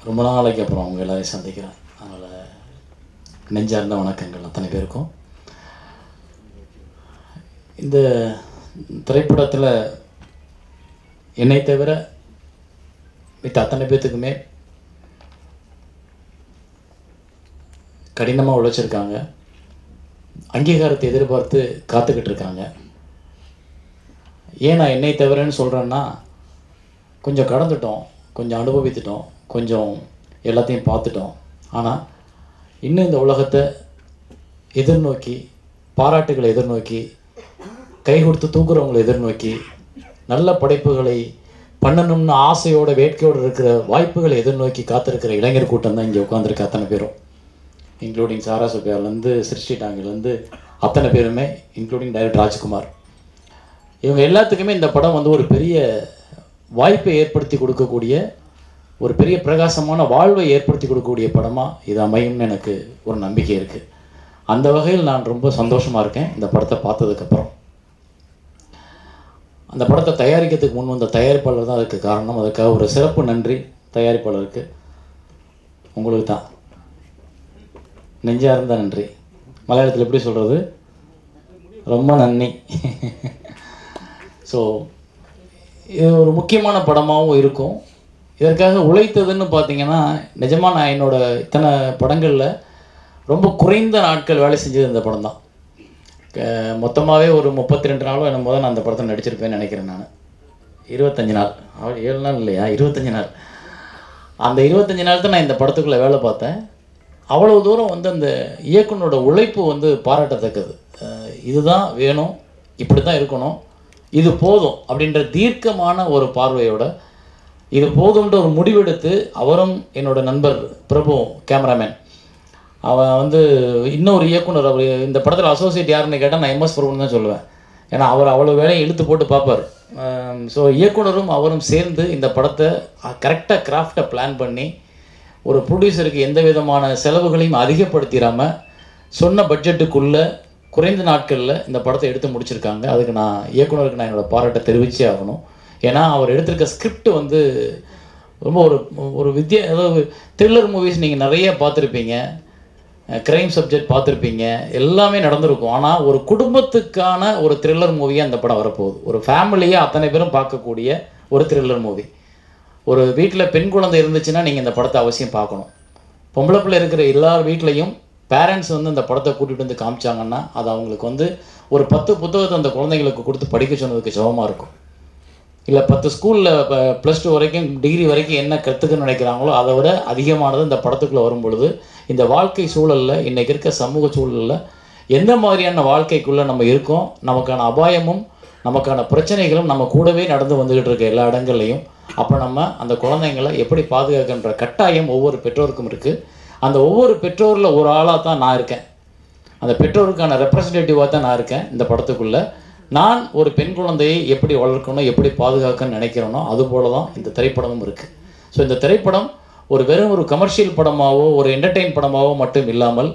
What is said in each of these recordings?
ரொம்ப நாளைக்கு அப்புறம் அவங்க எல்லாரையும் சந்திக்கிறேன் அதனால் நெஞ்சார்ந்த வணக்கங்கள் அத்தனை பேருக்கும் இந்த திரைப்படத்தில் என்னை தவிர மித்த அத்தனை பேர்த்துக்குமே கடினமாக உழைச்சிருக்காங்க அங்கீகாரத்தை எதிர்பார்த்து காத்துக்கிட்டு இருக்காங்க ஏன் நான் என்னை தவிரன்னு சொல்கிறேன்னா கொஞ்சம் கடந்துட்டோம் கொஞ்சம் அனுபவித்துட்டோம் கொஞ்சம் எல்லாத்தையும் பார்த்துட்டோம் ஆனால் இன்னும் இந்த உலகத்தை எதிர்நோக்கி பாராட்டுகளை எதிர்நோக்கி கை கொடுத்து தூக்குறவங்களை எதிர்நோக்கி நல்ல படைப்புகளை பண்ணணும்னு ஆசையோட வேட்கையோடு இருக்கிற வாய்ப்புகளை எதிர்நோக்கி காத்திருக்கிற இளைஞர் கூட்டம் தான் இங்கே உட்காந்துருக்க அத்தனை பேரும் இன்க்ளூடிங் சாரா சுப்பியாலேருந்து சிருஷ்டி டாங்கிலேருந்து அத்தனை பேருமே இன்க்ளூடிங் டைரக்டர் ராஜ்குமார் இவங்க எல்லாத்துக்குமே இந்த படம் வந்து ஒரு பெரிய வாய்ப்பை ஏற்படுத்தி கொடுக்கக்கூடிய ஒரு பெரிய பிரகாசமான வாழ்வை ஏற்படுத்தி கொடுக்கக்கூடிய படமாக இது அமையும்னு எனக்கு ஒரு நம்பிக்கை இருக்குது அந்த வகையில் நான் ரொம்ப சந்தோஷமாக இருக்கேன் இந்த படத்தை பார்த்ததுக்கப்புறம் அந்த படத்தை தயாரிக்கிறதுக்கு முன் வந்த தயாரிப்பாளர் தான் அதுக்கு காரணம் அதுக்காக ஒரு சிறப்பு நன்றி தயாரிப்பாளருக்கு உங்களுக்கு தான் நெஞ்சார்ந்த நன்றி மலையாளத்தில் எப்படி சொல்கிறது ரொம்ப நன்றி ஸோ இது ஒரு முக்கியமான படமாகவும் இருக்கும் இதற்காக உழைத்ததுன்னு பார்த்தீங்கன்னா நிஜமாக நான் என்னோட இத்தனை படங்களில் ரொம்ப குறைந்த நாட்கள் வேலை செஞ்சது இந்த படம் தான் மொத்தமாகவே ஒரு முப்பத்தி ரெண்டு நாளும் என்னும் போது நான் அந்த படத்தை நடிச்சிருப்பேன்னு நினைக்கிறேன் நான் இருபத்தஞ்சி நாள் அவ- ஏழு நாள் இல்லையா இருபத்தஞ்சி நாள் அந்த இருபத்தஞ்சி நாள் தான் நான் இந்த படத்துக்குள்ளே வேலை பார்த்தேன் அவ்வளவு தூரம் வந்து அந்த இயக்குனரோட உழைப்பு வந்து பாராட்டத்தக்கது அஹ் இதுதான் வேணும் இப்படி தான் இருக்கணும் இது போதும் அப்படின்ற தீர்க்கமான ஒரு பார்வையோட இது போதும்ன்ற ஒரு முடிவெடுத்து அவரும் என்னோட நண்பர் பிரபு கேமராமேன் அவன் வந்து இன்னொரு இயக்குனர் அவர் இந்த படத்தில் அசோசியேட் யாருன்னு கேட்டால் நான் எம்எஸ் பிரபுன்னு தான் சொல்லுவேன் ஏன்னா அவர் அவ்வளோ வேலையை இழுத்து போட்டு பார்ப்பார் ஸோ இயக்குனரும் அவரும் சேர்ந்து இந்த படத்தை கரெக்டாக கிராஃப்டை பிளான் பண்ணி ஒரு ப்ரொடியூசருக்கு எந்த விதமான செலவுகளையும் அதிகப்படுத்திடாமல் சொன்ன பட்ஜெட்டுக்குள்ளே குறைந்த நாட்களில் இந்த படத்தை எடுத்து முடிச்சிருக்காங்க அதுக்கு நான் இயக்குனருக்கு நான் என்னோட பாராட்டை தெரிவிச்சே ஆகணும் ஏன்னா அவர் எடுத்திருக்க ஸ்கிரிப்ட் வந்து ரொம்ப ஒரு ஒரு வித்தியா அதாவது த்ரில்லர் மூவிஸ் நீங்கள் நிறைய பார்த்துருப்பீங்க க்ரைம் சப்ஜெக்ட் பார்த்துருப்பீங்க எல்லாமே நடந்திருக்கும் ஆனால் ஒரு குடும்பத்துக்கான ஒரு த்ரில்லர் மூவியாக அந்த படம் வரப்போகுது ஒரு ஃபேமிலியாக அத்தனை பேரும் பார்க்கக்கூடிய ஒரு த்ரில்லர் மூவி ஒரு வீட்டில் பெண் குழந்தை இருந்துச்சுன்னா நீங்கள் இந்த படத்தை அவசியம் பார்க்கணும் பொம்பளை பிள்ளை இருக்கிற எல்லார் வீட்லேயும் பேரண்ட்ஸ் வந்து இந்த படத்தை கூட்டிகிட்டு வந்து காமிச்சாங்கன்னா அது அவங்களுக்கு வந்து ஒரு பத்து புத்தகத்தை அந்த குழந்தைங்களுக்கு கொடுத்து படிக்க சொன்னதுக்கு சமமாக இருக்கும் இல்லை பத்து ஸ்கூலில் இப்போ ப்ளஸ் டூ வரைக்கும் டிகிரி வரைக்கும் என்ன கற்றுக்கணும்னு நினைக்கிறாங்களோ அதை விட அதிகமானது இந்த படத்துக்குள்ளே வரும் பொழுது இந்த வாழ்க்கை சூழலில் இன்றைக்கி இருக்க சமூக சூழலில் எந்த மாதிரியான வாழ்க்கைக்குள்ளே நம்ம இருக்கோம் நமக்கான அபாயமும் நமக்கான பிரச்சனைகளும் நம்ம கூடவே நடந்து வந்துக்கிட்டு இருக்க எல்லா இடங்கள்லையும் அப்போ நம்ம அந்த குழந்தைங்களை எப்படி பாதுகாக்கின்ற கட்டாயம் ஒவ்வொரு பெற்றோருக்கும் இருக்குது அந்த ஒவ்வொரு பெற்றோரில் ஒரு ஆளாக தான் நான் இருக்கேன் அந்த பெற்றோருக்கான ரெப்ரசன்டேட்டிவாக தான் நான் இருக்கேன் இந்த படத்துக்குள்ள நான் ஒரு பெண் குழந்தையை எப்படி வளர்க்கணும் எப்படி பாதுகாக்கணும்னு நினைக்கிறேனோ அதுபோல தான் இந்த திரைப்படமும் இருக்குது ஸோ இந்த திரைப்படம் ஒரு வெறும் ஒரு கமர்ஷியல் படமாவோ ஒரு என்டர்டெயின் படமாவோ மட்டும் இல்லாமல்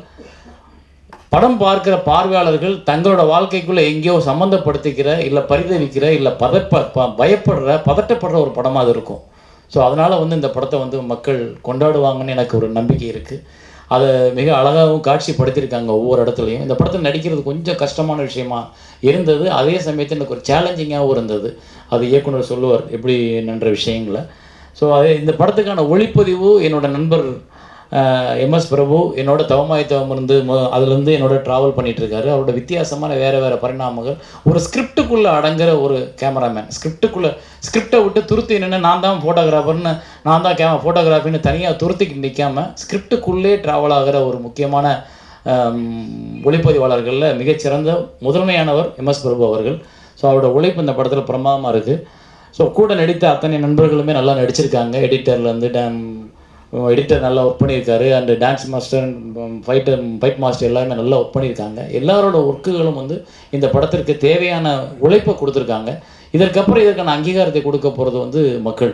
படம் பார்க்கிற பார்வையாளர்கள் தங்களோட வாழ்க்கைக்குள்ளே எங்கேயோ சம்மந்தப்படுத்திக்கிற இல்லை பரிதவிக்கிற இல்லை பதப்ப ப- பயப்படுற பதட்டப்படுற ஒரு படமாக அது இருக்கும் ஸோ அதனால் வந்து இந்த படத்தை வந்து மக்கள் கொண்டாடுவாங்கன்னு எனக்கு ஒரு நம்பிக்கை இருக்குது அதை மிக அழகாகவும் காட்சிப்படுத்தியிருக்காங்க ஒவ்வொரு இடத்துலையும் இந்த படத்தில் நடிக்கிறது கொஞ்சம் கஷ்டமான விஷயமா இருந்தது அதே சமயத்தில் எனக்கு ஒரு சேலஞ்சிங்காகவும் இருந்தது அது இயக்குனர் சொல்லுவார் எப்படி என்னன்ற விஷயங்களை ஸோ அது இந்த படத்துக்கான ஒளிப்பதிவு என்னோட நண்பர் எம்எஸ் பிரபு என்னோட தவமாய் தவம் இருந்து மு- அதுலேருந்து என்னோட ட்ராவல் பண்ணிட்டு இருக்காரு அவரோட வித்தியாசமான வேறு வேறு பரிணாமங்கள் ஒரு ஸ்கிரிப்டுக்குள்ளே அடங்குற ஒரு கேமராமேன் ஸ்கிரிப்டுக்குள்ளே ஸ்கிரிப்டை விட்டு துருத்தி நின்று நான் தான் ஃபோட்டோகிராஃபர்னு நான் தான் கேம ஃபோட்டோகிராஃபின்னு தனியாக துருத்திக்கு நிற்காம ஸ்கிரிப்டுக்குள்ளே ட்ராவல் ஆகிற ஒரு முக்கியமான ஆம், ஒளிப்பதிவாளர்களில் மிகச்சிறந்த முதன்மையானவர் எம்எஸ் பிரபு அவர்கள் ஸோ அவரோட உழைப்பு இந்த படத்தில் பிரமாதமாக இருக்குது ஸோ கூட நடித்த அத்தனை நண்பர்களுமே நல்லா நடிச்சிருக்காங்க எடிட்டர்லேருந்து டேம் எடிட்டர் நல்லா ஒர்க் பண்ணியிருக்காரு and dance master fighter fight master எல்லாருமே நல்லா ஒர்க் பண்ணியிருக்காங்க எல்லாரோட ஒர்க்குகளும் வந்து இந்த படத்திற்கு தேவையான உழைப்பை கொடுத்துருக்காங்க இதற்கப்புறம் இதற்கான அங்கீகாரத்தை கொடுக்க போகிறது வந்து மக்கள்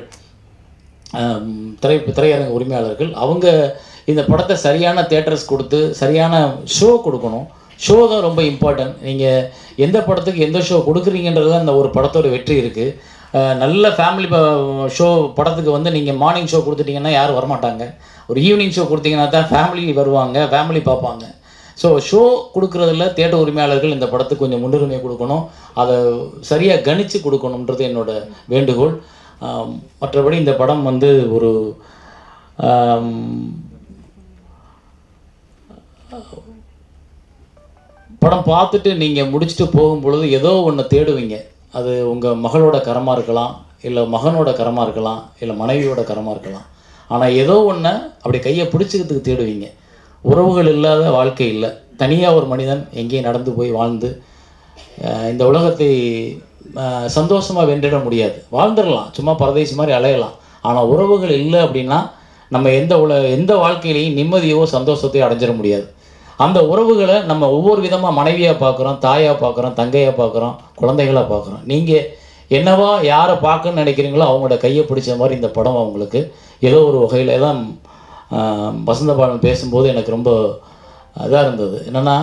ஆம், திரை திரையரங்க உரிமையாளர்கள் அவங்க இந்த படத்தை சரியான தேட்டர்ஸ் கொடுத்து சரியான ஷோ கொடுக்கணும் ஷோ தான் ரொம்ப இம்பார்ட்டன்ட் நீங்கள் எந்த படத்துக்கு எந்த ஷோ கொடுக்குறீங்கன்றது தான் இந்த ஒரு படத்தோட வெற்றி இருக்குது அஹ், நல்ல ஃபேமிலி ஷோ படத்துக்கு வந்து நீங்கள் மார்னிங் ஷோ கொடுத்துட்டீங்கன்னா யாரும் வரமாட்டாங்க ஒரு ஈவினிங் ஷோ கொடுத்தீங்கன்னா தான் ஃபேமிலி வருவாங்க ஃபேமிலி பார்ப்பாங்க ஸோ ஷோ கொடுக்குறதுல தேட்டர் உரிமையாளர்கள் இந்த படத்துக்கு கொஞ்சம் முன்னுரிமை கொடுக்கணும் அதை சரியாக கணிச்சு கொடுக்கணுன்றது என்னோட வேண்டுகோள் ஆம், மற்றபடி இந்த படம் வந்து ஒரு ஆம், படம் பார்த்துட்டு நீங்கள் முடிச்சுட்டு போகும் பொழுது ஏதோ ஒன்று தேடுவீங்க அது உங்கள் மகளோட கரமாக இருக்கலாம் இல்லை மகனோட கரமாக இருக்கலாம் இல்லை மனைவியோட கரமாக இருக்கலாம் ஆனால் ஏதோ ஒன்று அப்படி கையை பிடிச்சிக்கிறதுக்கு தேடுவீங்க உறவுகள் இல்லாத வாழ்க்கை இல்லை தனியாக ஒரு மனிதன் எங்கேயும் நடந்து போய் வாழ்ந்து அஹ், இந்த உலகத்தை சந்தோஷமாக வென்றிட முடியாது வாழ்ந்துடலாம் சும்மா பரதேசி மாதிரி அலையலாம் ஆனால் உறவுகள் இல்லை அப்படின்னா நம்ம எந்த உல எந்த வாழ்க்கையிலையும் நிம்மதியோ சந்தோஷத்தையோ அடைஞ்சிட முடியாது அந்த உறவுகளை நம்ம ஒவ்வொரு விதமாக மனைவியாக பார்க்குறோம் தாயாக பார்க்குறோம் தங்கையாக பார்க்குறோம் குழந்தைகளாக பார்க்குறோம் நீங்கள் என்னவா யாரை பார்க்கணும்னு நினைக்கிறீங்களோ அவங்களோட கையை பிடிச்ச மாதிரி இந்த படம் அவங்களுக்கு ஏதோ ஒரு வகையில் தான் வசந்த பாலன் பேசும்போது எனக்கு ரொம்ப இதாக இருந்தது என்னென்னா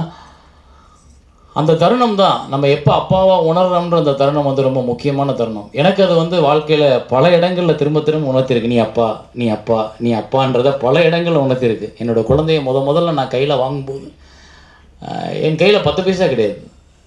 அந்த தருணம் தான் நம்ம எப்போ அப்பாவா உணர்றோம்ன்ற அந்த தருணம் வந்து ரொம்ப முக்கியமான தருணம் எனக்கு அது வந்து வாழ்க்கையில் பல இடங்களில் திரும்ப திரும்ப உணர்த்திருக்கு நீ அப்பா நீ அப்பா நீ அப்பான்றத பல இடங்களில் உணர்த்திருக்கு என்னோட குழந்தைய முத முதல்ல நான் கையில் வாங்கும்போது ஆஹ், என் கையில் பத்து பைசா கிடையாது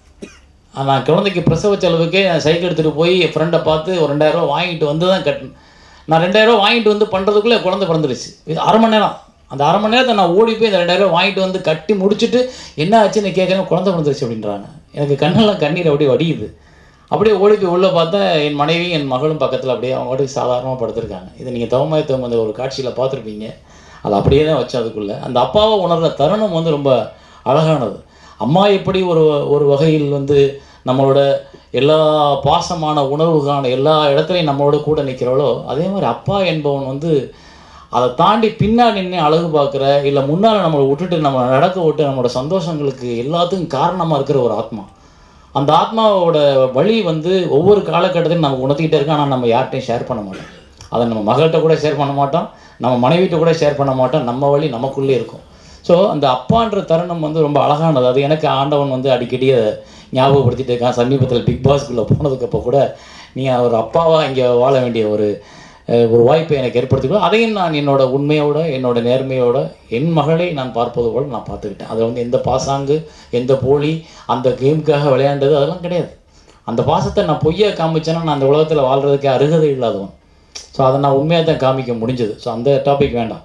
ஆஹ், நான் குழந்தைக்கு பிரசவ செலவுக்கே நான் சைக்கிள் எடுத்துகிட்டு போய் என் ஃப்ரெண்டை பார்த்து ஒரு ரெண்டாயிரரூவா வாங்கிட்டு வந்து தான் கட்டினேன் நான் ரெண்டாயிரரூவா வாங்கிட்டு வந்து பண்ணுறதுக்குள்ளே குழந்தை பிறந்துருச்சு இது அரை மணி நேரம் அந்த அரை மணி நேரத்தை நான் ஓடி போய் இந்த ரெண்டாயிரரூவா வாங்கிட்டு வந்து கட்டி முடிச்சுட்டு என்ன ஆச்சுன்னு கேட்குறேன் குழந்தை பிறந்துருச்சு அப்படின்றாங்க எனக்கு கண்ணெல்லாம் கண்ணீர் அப்படியே வடியுது அப்படியே ஓடி போய் உள்ளே பார்த்தா என் மனைவி என் மகளும் பக்கத்தில் அப்படியே அவங்க வாட்டுக்கு சாதாரணமாக படுத்திருக்காங்க இதை நீங்கள் தவமாய் தவம் அந்த ஒரு காட்சியில் பார்த்துருப்பீங்க அது அப்படியே தான் வச்சு அதுக்குள்ளே அந்த அப்பாவை உணர்ற தருணம் வந்து ரொம்ப அழகானது அம்மா எப்படி ஒரு ஒரு வகையில் வந்து நம்மளோட எல்லா பாசமான உணர்வுக்கான எல்லா இடத்துலையும் நம்மளோட கூட நிற்கிறாளோ அதே மாதிரி அப்பா என்பவன் வந்து அதை தாண்டி பின்னாடி நின்று அழகு பார்க்குற இல்லை முன்னால் நம்மளை விட்டுட்டு நம்ம நடக்க விட்டு நம்மளோட சந்தோஷங்களுக்கு எல்லாத்துக்கும் காரணமாக இருக்கிற ஒரு ஆத்மா அந்த ஆத்மாவோட வழி வந்து ஒவ்வொரு காலகட்டத்திலும் நமக்கு உணர்த்திக்கிட்டே இருக்கு ஆனால் நம்ம யார்கிட்டையும் ஷேர் பண்ண மாட்டோம் அதை நம்ம மகள்கிட்ட கூட ஷேர் பண்ண மாட்டோம் நம்ம மனைவிட்ட கூட ஷேர் பண்ண மாட்டோம் நம்ம வழி நமக்குள்ளே இருக்கும் ஸோ அந்த அப்பான்ற தருணம் வந்து ரொம்ப அழகானது அது எனக்கு ஆண்டவன் வந்து அடிக்கடி அதை ஞாபகப்படுத்திட்டு இருக்கான் சமீபத்தில் பிக் பாஸ்க்குள்ளே போனதுக்கப்போ கூட நீ ஒரு அப்பாவாக இங்கே வாழ வேண்டிய ஒரு அஹ், ஒரு வாய்ப்பை எனக்கு ஏற்படுத்திக்கோ அதையும் நான் என்னோட உண்மையோட என்னோட நேர்மையோட என் மகளை நான் பார்ப்பது போல் நான் பார்த்துக்கிட்டேன் அதில் வந்து எந்த பாசாங்கு எந்த போலி அந்த கேமுக்காக விளையாண்டது அதெல்லாம் கிடையாது அந்த பாசத்தை நான் பொய்யா காமிச்சேன்னா நான் அந்த உலகத்தில் வாழ்கிறதுக்கு அருகதை இல்லாதவன் ஸோ அதை நான் உண்மையாக தான் காமிக்க முடிஞ்சது ஸோ அந்த டாபிக் வேண்டாம்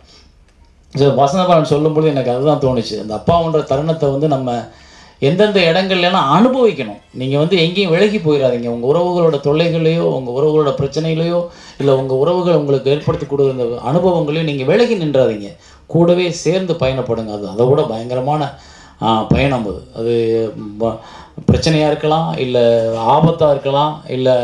ஸோ வசந்தபாலன் சொல்லும்போது எனக்கு அதுதான் தோணுச்சு அந்த அப்பாவுன்ற தருணத்தை வந்து நம்ம எந்தெந்த இடங்கள்லாம் அனுபவிக்கணும் நீங்கள் வந்து எங்கேயும் விலகி போயிடாதீங்க உங்கள் உறவுகளோட தொல்லைகளையோ உங்கள் உறவுகளோட பிரச்சனைகளையோ இல்லை உங்கள் உறவுகள் உங்களுக்கு ஏற்படுத்தி கொடுக்குற இந்த அனுபவங்களையும் நீங்கள் விலகி நின்றாதீங்க கூடவே சேர்ந்து பயணப்படுங்க அது அதை விட பயங்கரமான ஆ, பயணம் அது அது ப- பிரச்சனையாக இருக்கலாம் இல்லை ஆபத்தாக இருக்கலாம் இல்லை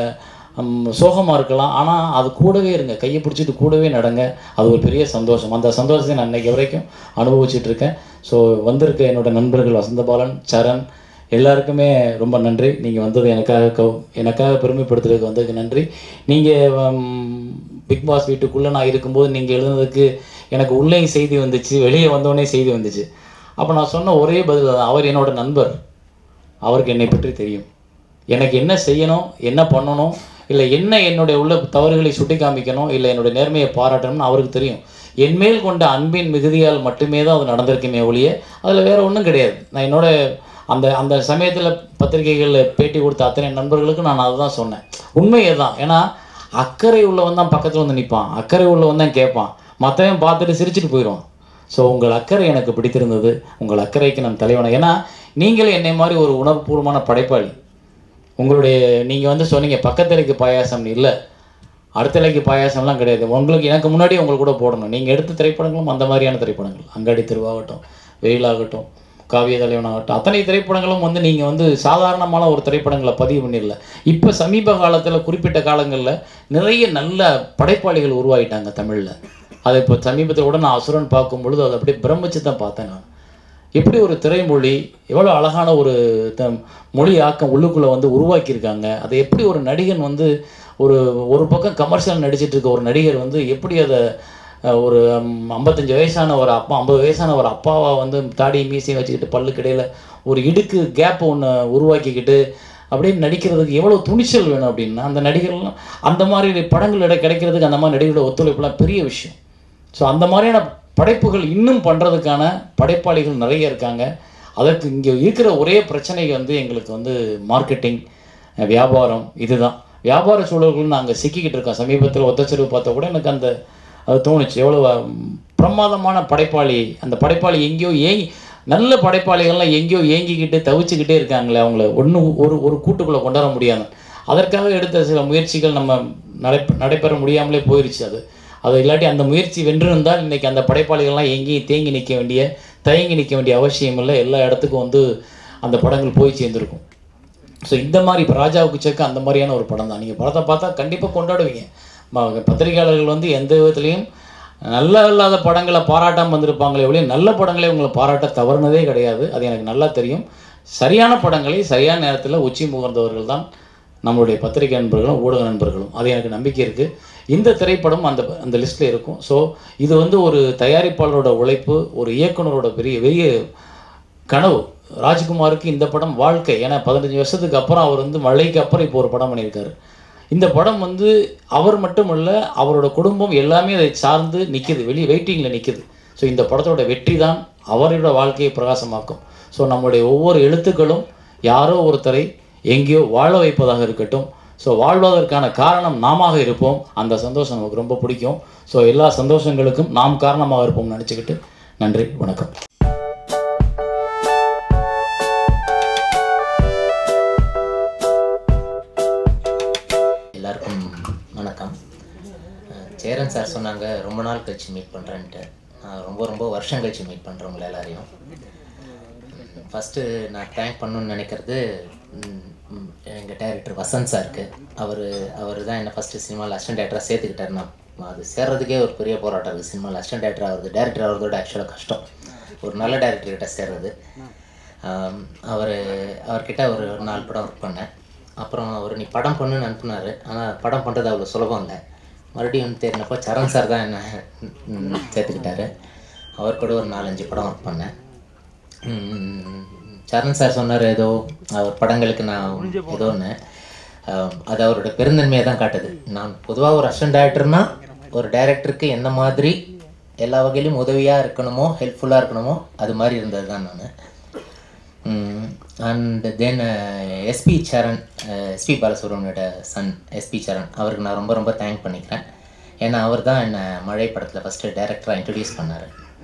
சோகமாக இருக்கலாம் ஆனால் அது கூடவே இருங்க கையை பிடிச்சிட்டு கூடவே நடங்க அது ஒரு பெரிய சந்தோஷம் அந்த சந்தோஷத்தை நான் இன்னைக்கு வரைக்கும் அனுபவிச்சுட்டு இருக்கேன் ஸோ வந்திருக்க என்னோட நண்பர்கள் வசந்தபாலன் சரண் எல்லாருக்குமே ரொம்ப நன்றி நீங்கள் வந்தது எனக்காக கௌ எனக்காக பெருமைப்படுத்துறதுக்கு வந்ததுக்கு நன்றி நீங்கள் பிக் பாஸ் வீட்டுக்குள்ளே நான் இருக்கும்போது நீங்கள் எழுதுனதுக்கு எனக்கு உள்ளேயும் செய்தி வந்துச்சு வெளியே வந்தோடனே செய்தி வந்துச்சு அப்போ நான் சொன்ன ஒரே பதில் தான் அவர் என்னோட நண்பர் அவருக்கு என்னை பற்றி தெரியும் எனக்கு என்ன செய்யணும் என்ன பண்ணணும் இல்லை என்ன என்னுடைய உள்ள தவறுகளை சுட்டி காமிக்கணும் இல்லை என்னுடைய நேர்மையை பாராட்டணும்னு அவருக்கு தெரியும் என் மேல் கொண்ட அன்பின் மிகுதியால் மட்டுமே தான் அது நடந்திருக்குமே ஒழிய அதில் வேற ஒன்றும் கிடையாது நான் என்னோட அந்த அந்த சமயத்தில் பத்திரிகைகளில் பேட்டி கொடுத்த அத்தனை நண்பர்களுக்கும் நான் அதை தான் சொன்னேன் உண்மையே தான் ஏன்னா அக்கறை உள்ளவன் தான் பக்கத்தில் வந்து நிற்பான் அக்கறை உள்ளவன் தான் கேட்பான் மற்றவன் பார்த்துட்டு சிரிச்சிட்டு போயிடுவான் ஸோ உங்கள் அக்கறை எனக்கு பிடித்திருந்தது உங்கள் அக்கறைக்கு நான் தலைவன ஏன்னா நீங்களும் என்னை மாதிரி ஒரு உணர்வுபூர்வமான படைப்பாளி உங்களுடைய நீங்கள் வந்து சொன்னீங்க பக்கத்தலைக்கு பாயாசம்னு இல்லை அடுத்தலைக்கு பாயாசம்லாம் கிடையாது உங்களுக்கு எனக்கு முன்னாடி உங்களுக்கு கூட போடணும் நீங்கள் எடுத்த திரைப்படங்களும் அந்த மாதிரியான திரைப்படங்கள் அங்காடி திருவாகட்டும் வெயிலாகட்டும் காவிய தலைவனாகட்டும் அத்தனை திரைப்படங்களும் வந்து நீங்கள் வந்து சாதாரணமான ஒரு திரைப்படங்களை பதிவு பண்ணிடல இப்போ சமீப காலத்தில் குறிப்பிட்ட காலங்களில் நிறைய நல்ல படைப்பாளிகள் உருவாயிட்டாங்க தமிழில் அதை இப்போ சமீபத்தில் கூட நான் அசுரன் பார்க்கும் பொழுது அதை அப்படியே பிரமிச்சு தான் பார்த்தேன் நான் எப்படி ஒரு திரைமொழி எவ்வளோ அழகான ஒரு த மொழி ஆக்கம் உள்ளுக்குள்ளே வந்து உருவாக்கியிருக்காங்க அதை எப்படி ஒரு நடிகன் வந்து ஒரு ஒரு பக்கம் கமர்ஷியல் நடிச்சிட்டு இருக்க ஒரு நடிகர் வந்து எப்படி அதை அஹ், ஒரு ம், ஐம்பத்தஞ்சு வயசான ஒரு அப்பா ஐம்பது வயசான ஒரு அப்பாவா வந்து தாடி மீசையும் வச்சுக்கிட்டு பல்லு கிடையில ஒரு இடுக்கு கேப் ஒன்று உருவாக்கிக்கிட்டு அப்படின்னு நடிக்கிறதுக்கு எவ்வளோ துணிச்சல் வேணும் அப்படின்னா அந்த நடிகர்லாம் அந்த மாதிரி படங்கள் இட கிடைக்கிறதுக்கு அந்த மாதிரி நடிகரோட ஒத்துழைப்புலாம் பெரிய விஷயம் ஸோ அந்த மாதிரியான படைப்புகள் இன்னும் பண்ணுறதுக்கான படைப்பாளிகள் நிறைய இருக்காங்க அதற்கு இங்கே இருக்கிற ஒரே பிரச்சனை வந்து எங்களுக்கு வந்து மார்க்கெட்டிங் வியாபாரம் இதுதான் வியாபார சூழல்கள் நாங்கள் சிக்கிக்கிட்டு இருக்கோம் சமீபத்தில் ஒத்தச்செருவு பார்த்தா கூட எனக்கு அந்த அது தோணுச்சு எவ்வளோ ம், பிரமாதமான படைப்பாளி அந்த படைப்பாளி எங்கேயோ ஏங்கி நல்ல படைப்பாளிகள்லாம் எங்கேயோ ஏங்கிக்கிட்டு தவிச்சுக்கிட்டே இருக்காங்களே அவங்கள ஒன்று ஒரு ஒரு கூட்டுக்குள்ளே கொண்டு வர முடியாது அதற்காக எடுத்த சில முயற்சிகள் நம்ம நடை நடைபெற முடியாமலே போயிருச்சு அது அது இல்லாட்டி அந்த முயற்சி வென்றிருந்தால் இன்றைக்கி அந்த படைப்பாளிகள்லாம் எங்கேயும் தேங்கி நிற்க வேண்டிய தயங்கி நிற்க வேண்டிய அவசியம் இல்லை எல்லா இடத்துக்கும் வந்து அந்த படங்கள் போய் சேர்ந்துருக்கும் ஸோ இந்த மாதிரி இப்போ ராஜாவுக்கு செக்க அந்த மாதிரியான ஒரு படம் தான் நீங்கள் படத்தை பார்த்தா கண்டிப்பாக கொண்டாடுவீங்க ம- பத்திரிகையாளர்கள் வந்து எந்த விதத்துலையும் நல்லா இல்லாத படங்களை பாராட்டாமல் வந்திருப்பாங்களே ஒழிய நல்ல படங்களை உங்களை பாராட்ட தவறுனதே கிடையாது அது எனக்கு நல்லா தெரியும் சரியான படங்களை சரியான நேரத்தில் உச்சி முகர்ந்தவர்கள் தான் நம்மளுடைய பத்திரிகை நண்பர்களும் ஊடக நண்பர்களும் அது எனக்கு நம்பிக்கை இருக்குது இந்த திரைப்படம் அந்த அந்த லிஸ்ட்டில் இருக்கும் ஸோ இது வந்து ஒரு தயாரிப்பாளரோட உழைப்பு ஒரு இயக்குனரோட பெரிய பெரிய கனவு ராஜ்குமாருக்கு இந்த படம் வாழ்க்கை ஏன்னா பதினஞ்சு வருஷத்துக்கு அப்புறம் அவர் வந்து மழைக்கு அப்புறம் இப்போ ஒரு படம் பண்ணியிருக்காரு இந்த படம் வந்து அவர் மட்டும் இல்ல அவரோட குடும்பம் எல்லாமே அதை சார்ந்து நிற்கிது வெளியே வெயிட்டிங்கில் நிற்கிது ஸோ இந்த படத்தோட வெற்றி தான் அவரோட வாழ்க்கையை பிரகாசமாக்கும் ஸோ நம்முடைய ஒவ்வொரு எழுத்துக்களும் யாரோ ஒருத்தரை எங்கேயோ வாழ வைப்பதாக இருக்கட்டும் ஸோ வாழ்வதற்கான காரணம் நாமாக இருப்போம் அந்த சந்தோஷம் நமக்கு ரொம்ப பிடிக்கும் ஸோ எல்லா சந்தோஷங்களுக்கும் நாம் காரணமாக இருப்போம்னு நினச்சிக்கிட்டு நன்றி வணக்கம் எல்லாருக்கும் வணக்கம் அஹ் சேரன் சார் சொன்னாங்க ரொம்ப நாள் கழிச்சு மீட் பண்ணுறேன்ட்டு நான் ரொம்ப ரொம்ப வருஷம் கழிச்சு மீட் பண்ணுறவங்கள எல்லாரையும் ஃபஸ்ட்டு நான் தேங்க் பண்ணணும்னு நினைக்கிறது எங்கள் டைரக்டர் வசந்த் சாருக்கு அவர் அவர் தான் என்னை ஃபஸ்ட்டு சினிமாவில் அசிஸ்டன்ட் டேரக்டராக சேர்த்துக்கிட்டார் நான் அது சேர்றதுக்கே ஒரு பெரிய போராட்டம் இருக்குது சினிமாவில் அசிஸ்டன்ட் டேரக்டர் ஆகுது டேரக்டர் ஆகிறதோட ஆக்சுவலாக கஷ்டம் ஒரு நல்ல டேரக்டர் கிட்ட சேர்றது அவர் அவர்கிட்ட ஒரு நாலு படம் ஒர்க் பண்ணேன் அப்புறம் அவர் நீ படம் பண்ணுன்னு அனுப்புனார் ஆனால் படம் பண்ணுறது அவ்வளோ சுலபம் இல்லை மறுபடியும் வந்து தேடினப்போ சரண் சார் தான் என்ன ம், சேர்த்துக்கிட்டாரு அவர் கூட ஒரு நாலஞ்சு படம் ஒர்க் பண்ணேன் ம், சரண் சார் சொன்னார் ஏதோ அவர் படங்களுக்கு நான் ஏதோ ஒன்று அது அவரோட பெருந்தன்மையை தான் காட்டுது நான் பொதுவாக ஒரு அசிஸ்டன்ட் டேரக்டர்னா ஒரு டைரக்டருக்கு எந்த மாதிரி எல்லா வகையிலும் உதவியாக இருக்கணுமோ ஹெல்ப்ஃபுல்லாக இருக்கணுமோ அது மாதிரி இருந்தது தான் நான் and then SP Charan SP பாலசுப்ரமணியோட சன் எஸ்பி சரண் அவருக்கு நான் ரொம்ப ரொம்ப தேங்க் பண்ணிக்கிறேன் ஏன்னா அவர் தான் என்னை மழை படத்தில் ஃபஸ்ட்டு டைரக்டராக இன்ட்ரடியூஸ் பண்ணார்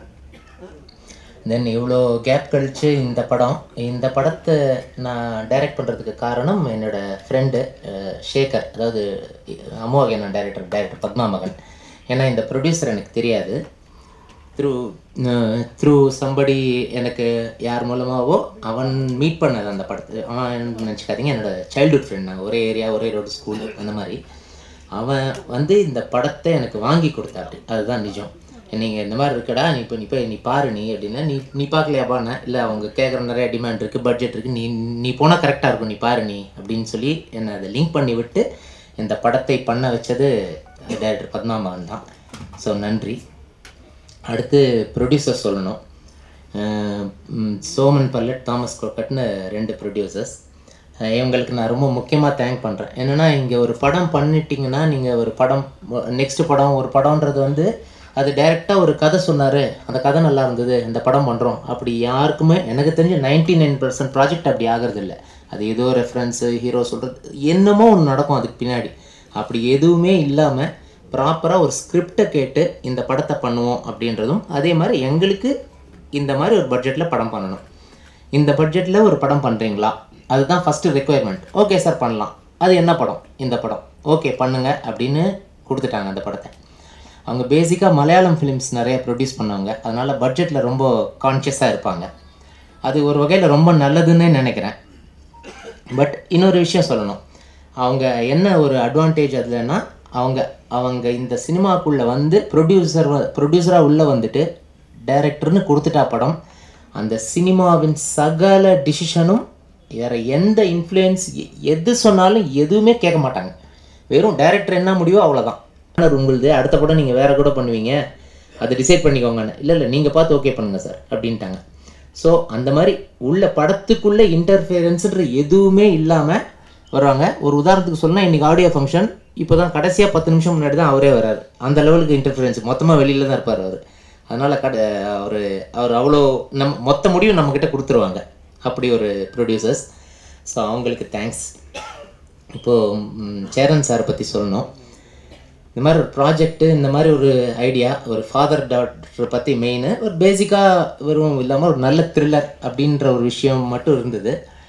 தென் இவ்வளோ கேப் கழித்து இந்த படம் இந்த படத்தை நான் டைரக்ட் பண்ணுறதுக்கு காரணம் என்னோட ஃப்ரெண்டு ஷேகர் அதாவது அமோகன் டைரக்டர் டைரக்டர் பத்மா மகன் ஏன்னா இந்த ப்ரொடியூசர் எனக்கு தெரியாது த்ரூ த்ரூ சம்படி எனக்கு யார் மூலமாகவோ அவன் மீட் பண்ணது அந்த படத்தை அவன் நினச்சிக்காதீங்க என்னோட சைல்ட்ஹுட் ஃப்ரெண்ட் நான் ஒரே ஏரியா ஒரே ரோடு ஸ்கூல் அந்த மாதிரி அவன் வந்து இந்த படத்தை எனக்கு வாங்கி கொடுத்தாரு அதுதான் நிஜம் நீங்கள் இந்த மாதிரி இருக்கடா நீ இப்போ நீ போய் நீ பாரு நீ அப்படின்னா நீ நீ பார்க்கலையாப்பாண்ணே இல்லை அவங்க கேட்குற நிறைய டிமாண்ட் இருக்குது பட்ஜெட் இருக்குது நீ நீ போனால் கரெக்டாக இருக்கும் நீ பாரு நீ அப்படின்னு சொல்லி என்னை அதை லிங்க் பண்ணி விட்டு இந்த படத்தை பண்ண வச்சது டைரக்டர் பத்மாமகன் தான் ஸோ நன்றி அடுத்து ப்ரொடியூசர் சொல்லணும் அஹ் ம், சோமன் பல்லட் தாமஸ் கோக்கட்னு ரெண்டு ப்ரொடியூசர்ஸ் இவங்களுக்கு நான் ரொம்ப முக்கியமாக தேங்க் பண்ணுறேன் என்னென்னா இங்கே ஒரு படம் பண்ணிட்டீங்கன்னா நீங்கள் ஒரு படம் நெக்ஸ்ட் படம் ஒரு படம்ன்றது வந்து அது டைரெக்டாக ஒரு கதை சொன்னார் அந்த கதை நல்லா இருந்தது இந்த படம் பண்ணுறோம் அப்படி யாருக்குமே எனக்கு தெரிஞ்ச நைன்டி நைன் பர்சன்ட் ப்ராஜெக்ட் அப்படி ஆகிறது இல்லை அது ஏதோ ரெஃபரன்ஸு ஹீரோ சொல்கிறது என்னமோ ஒன்று நடக்கும் அதுக்கு பின்னாடி அப்படி எதுவுமே இல்லாமல் ப்ராப்பராக ஒரு ஸ்கிரிப்டை கேட்டு இந்த படத்தை பண்ணுவோம் அப்படின்றதும் அதே மாதிரி எங்களுக்கு இந்த மாதிரி ஒரு பட்ஜெட்டில் படம் பண்ணணும் இந்த பட்ஜெட்டில் ஒரு படம் பண்ணுறீங்களா அதுதான் ஃபஸ்ட்டு ரெக்குயர்மெண்ட் ஓகே சார் பண்ணலாம் அது என்ன படம் இந்த படம் ஓகே பண்ணுங்க அப்படின்னு கொடுத்துட்டாங்க அந்த படத்தை அவங்க பேசிக்காக மலையாளம் ஃபிலிம்ஸ் நிறைய ப்ரொடியூஸ் பண்ணவங்க அதனால் பட்ஜெட்டில் ரொம்ப கான்ஷியஸாக இருப்பாங்க அது ஒரு வகையில் ரொம்ப நல்லதுன்னே நினைக்கிறேன் பட் இன்னொரு விஷயம் சொல்லணும் அவங்க என்ன ஒரு அட்வான்டேஜ் அதுலன்னா அவங்க அவங்க இந்த சினிமாக்குள்ளே வந்து ப்ரொடியூசர் ப்ரொடியூசராக உள்ளே வந்துட்டு டைரக்டர்னு கொடுத்துட்டா படம் அந்த சினிமாவின் சகல டிசிஷனும் வேறு எந்த இன்ஃப்ளூயன்ஸ் எது சொன்னாலும் எதுவுமே கேட்க மாட்டாங்க வெறும் டைரக்டர் என்ன முடிவோ அவ்வளோதான் உங்களுது அடுத்த படம் நீங்கள் வேறு கூட பண்ணுவீங்க அதை டிசைட் பண்ணிக்கோங்கன்னு இல்லை இல்லை நீங்கள் பார்த்து ஓகே பண்ணுங்கள் சார் அப்படின்ட்டாங்க ஸோ அந்த மாதிரி உள்ள படத்துக்குள்ளே இன்டர்ஃபியரன்ஸுன்ற எதுவுமே இல்லாமல் வருவாங்க ஒரு உதாரணத்துக்கு சொன்னால் இன்றைக்கி ஆடியோ ஃபங்க்ஷன் இப்போ தான் கடைசியாக பத்து நிமிஷம் முன்னாடி தான் அவரே வராரு அந்த லெவலுக்கு இன்டர்ஃபரன்ஸ் மொத்தமாக வெளியில் தான் இருப்பார் அவர் அதனால் கட அவர் அவர் அவ்வளோ நம் மொத்த முடிவும் நம்மக்கிட்ட கொடுத்துருவாங்க அப்படி ஒரு ப்ரொடியூசர்ஸ் ஸோ அவங்களுக்கு தேங்க்ஸ் இப்போது சேரன் சாரை பற்றி சொல்லணும் இந்த மாதிரி ஒரு ப்ராஜெக்ட்டு இந்த மாதிரி ஒரு ஐடியா ஒரு ஃபாதர் டாக்டரை பற்றி மெயின் ஒரு பேசிக்காக வெறும் இல்லாமல் ஒரு நல்ல த்ரில்லர் அப்படின்ற ஒரு விஷயம் மட்டும் இருந்தது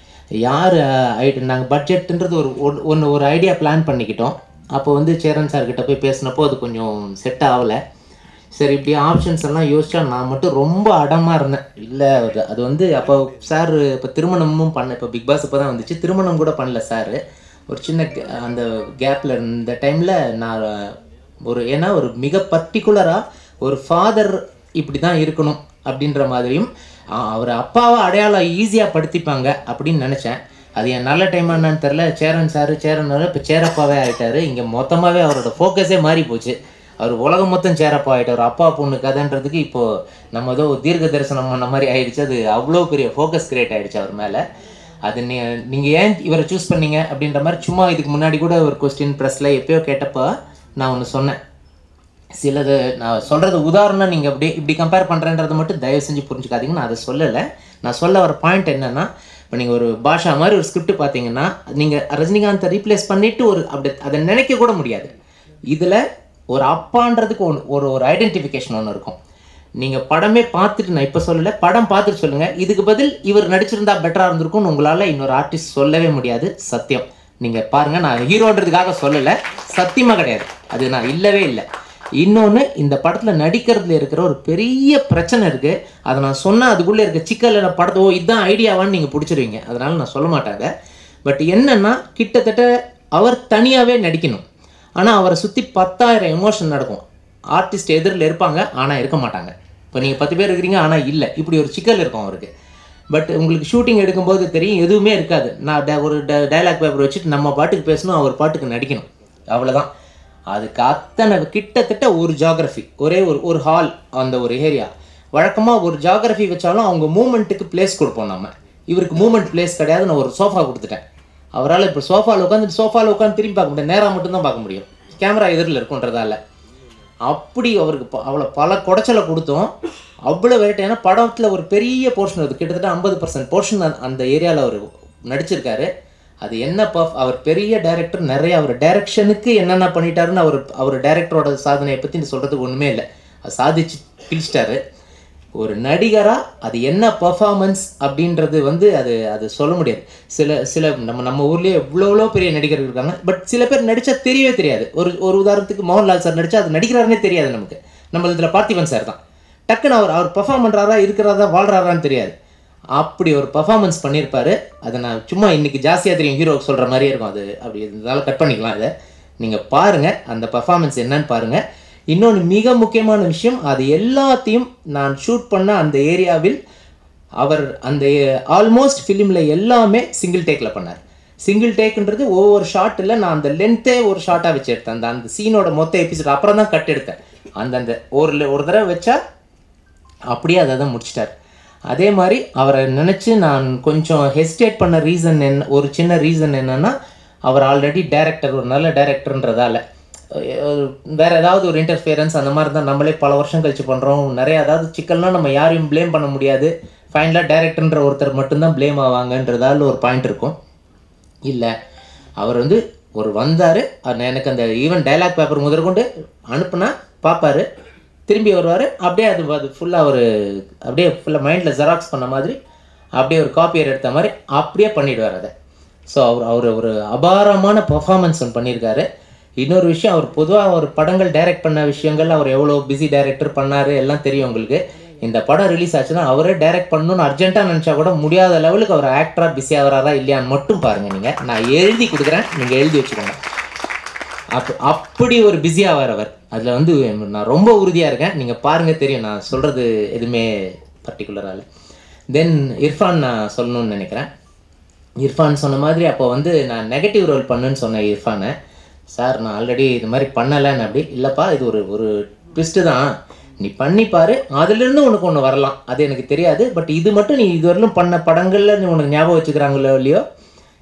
யார் ஐடி நாங்கள் பட்ஜெட்டுன்றது ஒரு ஒன்று ஒரு ஐடியா பிளான் பண்ணிக்கிட்டோம் அப்போ வந்து சேரன் சார்கிட்ட போய் பேசினப்போ அது கொஞ்சம் செட் ஆகலை சரி இப்படி ஆப்ஷன்ஸ் எல்லாம் யோசிச்சா நான் மட்டும் ரொம்ப அடமாக இருந்தேன் இல்லை அது வந்து அப்போ சார் இப்போ திருமணமும் பண்ண இப்போ பிக் பாஸ் இப்போ தான் வந்துச்சு திருமணம் கூட பண்ணல சார் ஒரு சின்ன ga- அந்த கேப்பில் இந்த டைமில் நான் ஒரு ஏன்னா ஒரு மிக பர்டிகுலராக ஒரு ஃபாதர் இப்படி தான் இருக்கணும் அப்படின்ற மாதிரியும் ஆ- அவர் அப்பாவை அடையாளம் ஈஸியாக படுத்திப்பாங்க அப்படின்னு நினச்சேன் அது என் நல்ல டைம் என்னன்னு தெரில சேரன் சார் சேரன் இப்போ சேரப்பாவே ஆயிட்டாரு இங்கே மொத்தமாகவே அவரோட ஃபோக்கஸே மாறி போச்சு அவர் உலகம் மொத்தம் சேரப்பா ஆயிட்டார் அப்பா பொண்ணு கதைன்றதுக்கு இப்போது நம்ம ஏதோ தீர்க்க தரிசனம் பண்ண மாதிரி ஆயிடுச்சு அது அவ்வளோ பெரிய ஃபோக்கஸ் கிரியேட் ஆயிடுச்சு அவர் மேலே அது நீ நீங்கள் ஏன் இவரை சூஸ் பண்ணீங்க அப்படின்ற மாதிரி சும்மா இதுக்கு முன்னாடி கூட ஒரு கொஸ்டின் ப்ரெஸ்ஸில் எப்பயோ கேட்டப்போ நான் ஒன்று சொன்னேன் சிலது நான் சொல்கிறது உதாரணம் நீங்கள் அப்படி இப்படி கம்பேர் பண்ணுறேன்றதை மட்டும் தயவு செஞ்சு புரிஞ்சுக்காதீங்க நான் அதை சொல்லலை நான் சொல்ல வர பாயிண்ட் என்னென்னா இப்போ நீங்கள் ஒரு பாஷா மாதிரி ஒரு ஸ்கிரிப்ட் பார்த்தீங்கன்னா நீங்கள் ரஜினிகாந்தை ரீப்ளேஸ் பண்ணிவிட்டு ஒரு அப்படி அதை நினைக்க கூட முடியாது இதில் ஒரு அப்பான்றதுக்கு ஒன்று ஒரு ஒரு ஐடென்டிஃபிகேஷன் ஒன்று இருக்கும் நீங்கள் படமே பார்த்துட்டு நான் இப்போ சொல்லலை படம் பார்த்துட்டு சொல்லுங்கள் இதுக்கு பதில் இவர் நடிச்சிருந்தா பெட்டராக இருந்திருக்கும்னு உங்களால் இன்னொரு ஆர்டிஸ்ட் சொல்லவே முடியாது சத்தியம் நீங்கள் பாருங்கள் நான் ஹீரோன்றதுக்காக சொல்லலை சத்தியமாக கிடையாது அது நான் இல்லவே இல்லை இன்னொன்று இந்த படத்தில் நடிக்கிறதுல இருக்கிற ஒரு பெரிய பிரச்சனை இருக்குது அதை நான் சொன்னால் அதுக்குள்ளே இருக்க சிக்கலில் படத்தை ஓ இதுதான் ஐடியாவான்னு நீங்கள் பிடிச்சிருவீங்க அதனால் நான் சொல்ல மாட்டாங்க பட் என்னன்னா கிட்டத்தட்ட அவர் தனியாகவே நடிக்கணும் ஆனால் அவரை சுற்றி பத்தாயிரம் எமோஷன் நடக்கும் ஆர்டிஸ்ட் எதிரில் இருப்பாங்க ஆனால் இருக்க மாட்டாங்க இப்போ நீங்கள் பத்து பேர் இருக்கிறீங்க ஆனால் இல்லை இப்படி ஒரு சிக்கல் இருக்கும் அவருக்கு பட் உங்களுக்கு ஷூட்டிங் எடுக்கும்போது தெரியும் எதுவுமே இருக்காது நான் ட- ஒரு டைலாக் பேப்பர் வச்சுட்டு நம்ம பாட்டுக்கு பேசணும் அவர் பாட்டுக்கு நடிக்கணும் அவ்வளோதான் அதுக்கு அத்தனை கிட்டத்தட்ட ஒரு ஜாகிரஃபி ஒரே ஒரு ஒரு ஹால் அந்த ஒரு ஏரியா வழக்கமாக ஒரு ஜாகிரஃபி வச்சாலும் அவங்க மூமெண்ட்டுக்கு பிளேஸ் கொடுப்போம் நம்ம இவருக்கு மூமெண்ட் பிளேஸ் கிடையாது நான் ஒரு சோஃபா கொடுத்துட்டேன் அவரால் இப்போ சோஃபாவில் உட்காந்து சோஃபாவில் உட்காந்து திரும்பி பார்க்க முடியாது நேராக மட்டும்தான் பார்க்க முடியும் கேமரா எதிரில் இருக்குன்றதால அப்படி அவருக்கு ப- அவ்வளோ பல குடைச்சலை கொடுத்தோம் அவ்வளோ வெரைட்டி ஏன்னா படத்தில் ஒரு பெரிய போர்ஷன் வருது கிட்டத்தட்ட ஐம்பது பர்சன்ட் போர்ஷன் அந்த ஏரியாவில் அவர் நடிச்சிருக்காரு அது என்ன பர்ஃப் அவர் பெரிய டைரக்டர் நிறைய அவர் டைரக்ஷனுக்கு என்னென்ன பண்ணிட்டாருன்னு அவர் அவர் டைரக்டரோட சாதனையை பற்றி சொல்கிறதுக்கு ஒன்றுமே இல்லை அது சாதிச்சு கிழிச்சிட்டாரு ஒரு நடிகராக அது என்ன பர்ஃபார்மன்ஸ் அப்படின்றது வந்து அது அது சொல்ல முடியாது சில சில நம்ம நம்ம ஊர்லேயே எவ்வளோ எவ்வளோ பெரிய நடிகர்கள் இருக்காங்க பட் சில பேர் நடித்தா தெரியவே தெரியாது ஒரு ஒரு உதாரணத்துக்கு மோகன்லால் சார் நடித்தா அது நடிக்கிறாருன்னே தெரியாது நமக்கு நம்ம இதில் பார்த்திபன் சார் தான் டக்குன்னு அவர் அவர் பெர்ஃபார்ம் பண்ணுறாரா இருக்கிறாரா வாழ்றாரான்னு தெரியாது அப்படி ஒரு பர்ஃபார்மன்ஸ் பண்ணியிருப்பாரு அதை நான் சும்மா இன்னைக்கு ஜாஸ்தியாக தெரியும் ஹீரோக்கு சொல்கிற மாதிரியே இருக்கும் அது அப்படி இருந்தாலும் கட் பண்ணிக்கலாம் இதை நீங்கள் பாருங்கள் அந்த பர்ஃபார்மன்ஸ் என்னன்னு பாருங்கள் இன்னொன்று மிக முக்கியமான விஷயம் அது எல்லாத்தையும் நான் ஷூட் பண்ண அந்த ஏரியாவில் அவர் அந்த ஆல்மோஸ்ட் ஃபிலிமில் எல்லாமே சிங்கிள் டேக்கில் பண்ணார் சிங்கிள் டேக்குன்றது ஒவ்வொரு ஷாட்டில் நான் அந்த லென்த்தே ஒரு ஷார்ட்டாக வச்சு எடுத்தேன் அந்த அந்த சீனோட மொத்த எபிசோட் அப்புறம் தான் கட் எடுத்தேன் அந்தந்த ஒரு ஒரு தடவை வச்சா அப்படியே அதை தான் முடிச்சிட்டார் அதே மாதிரி அவரை நினச்சி நான் கொஞ்சம் ஹெசிடேட் பண்ண ரீசன் என்ன ஒரு சின்ன ரீசன் என்னன்னா அவர் ஆல்ரெடி டைரக்டர் ஒரு நல்ல டைரக்டர்ன்றதால வேற ஏதாவது ஒரு இன்டர்ஃபியரன்ஸ் அந்த மாதிரி தான் நம்மளே பல வருஷம் கழிச்சு பண்ணுறோம் நிறைய அதாவது சிக்கல்னா நம்ம யாரையும் ப்ளேம் பண்ண முடியாது ஃபைனலாக டைரக்டர்ன்ற ஒருத்தர் மட்டும்தான் ப்ளேம் ஆவாங்கன்றதால ஒரு பாயிண்ட் இருக்கும் இல்லை அவர் வந்து ஒரு வந்தார் எனக்கு அந்த ஈவன் டைலாக் பேப்பர் முதற்கொண்டு அனுப்புனா பார்ப்பாரு திரும்பி வருவார் அப்படியே அது அது ஃபுல்லாக ஒரு அப்படியே ஃபுல்லாக மைண்டில் ஜெராக்ஸ் பண்ண மாதிரி அப்படியே ஒரு காப்பியர் எடுத்த மாதிரி அப்படியே பண்ணிடுவார் அதை ஸோ அவர் அவர் ஒரு அபாரமான பெர்ஃபார்மன்ஸ் ஒன்று பண்ணியிருக்காரு இன்னொரு விஷயம் அவர் பொதுவாக ஒரு படங்கள் டைரக்ட் பண்ண விஷயங்கள் அவர் எவ்வளோ பிஸி டைரக்டர் பண்ணார் எல்லாம் தெரியும் உங்களுக்கு இந்த படம் ரிலீஸ் ஆச்சுன்னா அவரே டைரக்ட் பண்ணணும்னு அர்ஜென்ட்டாக நினச்சா கூட முடியாத லெவலுக்கு அவர் ஆக்டராக பிஸி ஆகிறாரா இல்லையான்னு மட்டும் பாருங்கள் நீங்கள் நான் எழுதி கொடுக்குறேன் நீங்கள் எழுதி வச்சுக்கோங்க அப் அப்படி ஒரு பிஸியாக வரவர் அதில் வந்து நான் ரொம்ப உறுதியாக இருக்கேன் நீங்கள் பாருங்கள் தெரியும் நான் சொல்கிறது எதுவுமே பர்டிகுலராக இல்லை தென் இர்ஃபான் நான் சொல்லணும்னு நினைக்கிறேன் இர்ஃபான் சொன்ன மாதிரி அப்போ வந்து நான் நெகட்டிவ் ரோல் பண்ணுன்னு சொன்னேன் இர்ஃபானை சார் நான் ஆல்ரெடி இது மாதிரி பண்ணலைன்னு அப்படி இல்லைப்பா இது ஒரு ஒரு ட்விஸ்ட்டு தான் நீ பண்ணிப்பாரு அதுலேருந்து உனக்கு ஒன்று வரலாம் அது எனக்கு தெரியாது பட் இது மட்டும் நீ இதுவரையிலும் பண்ண படங்களில் நீ உனக்கு ஞாபகம் வச்சுக்கிறாங்களோ இல்லையோ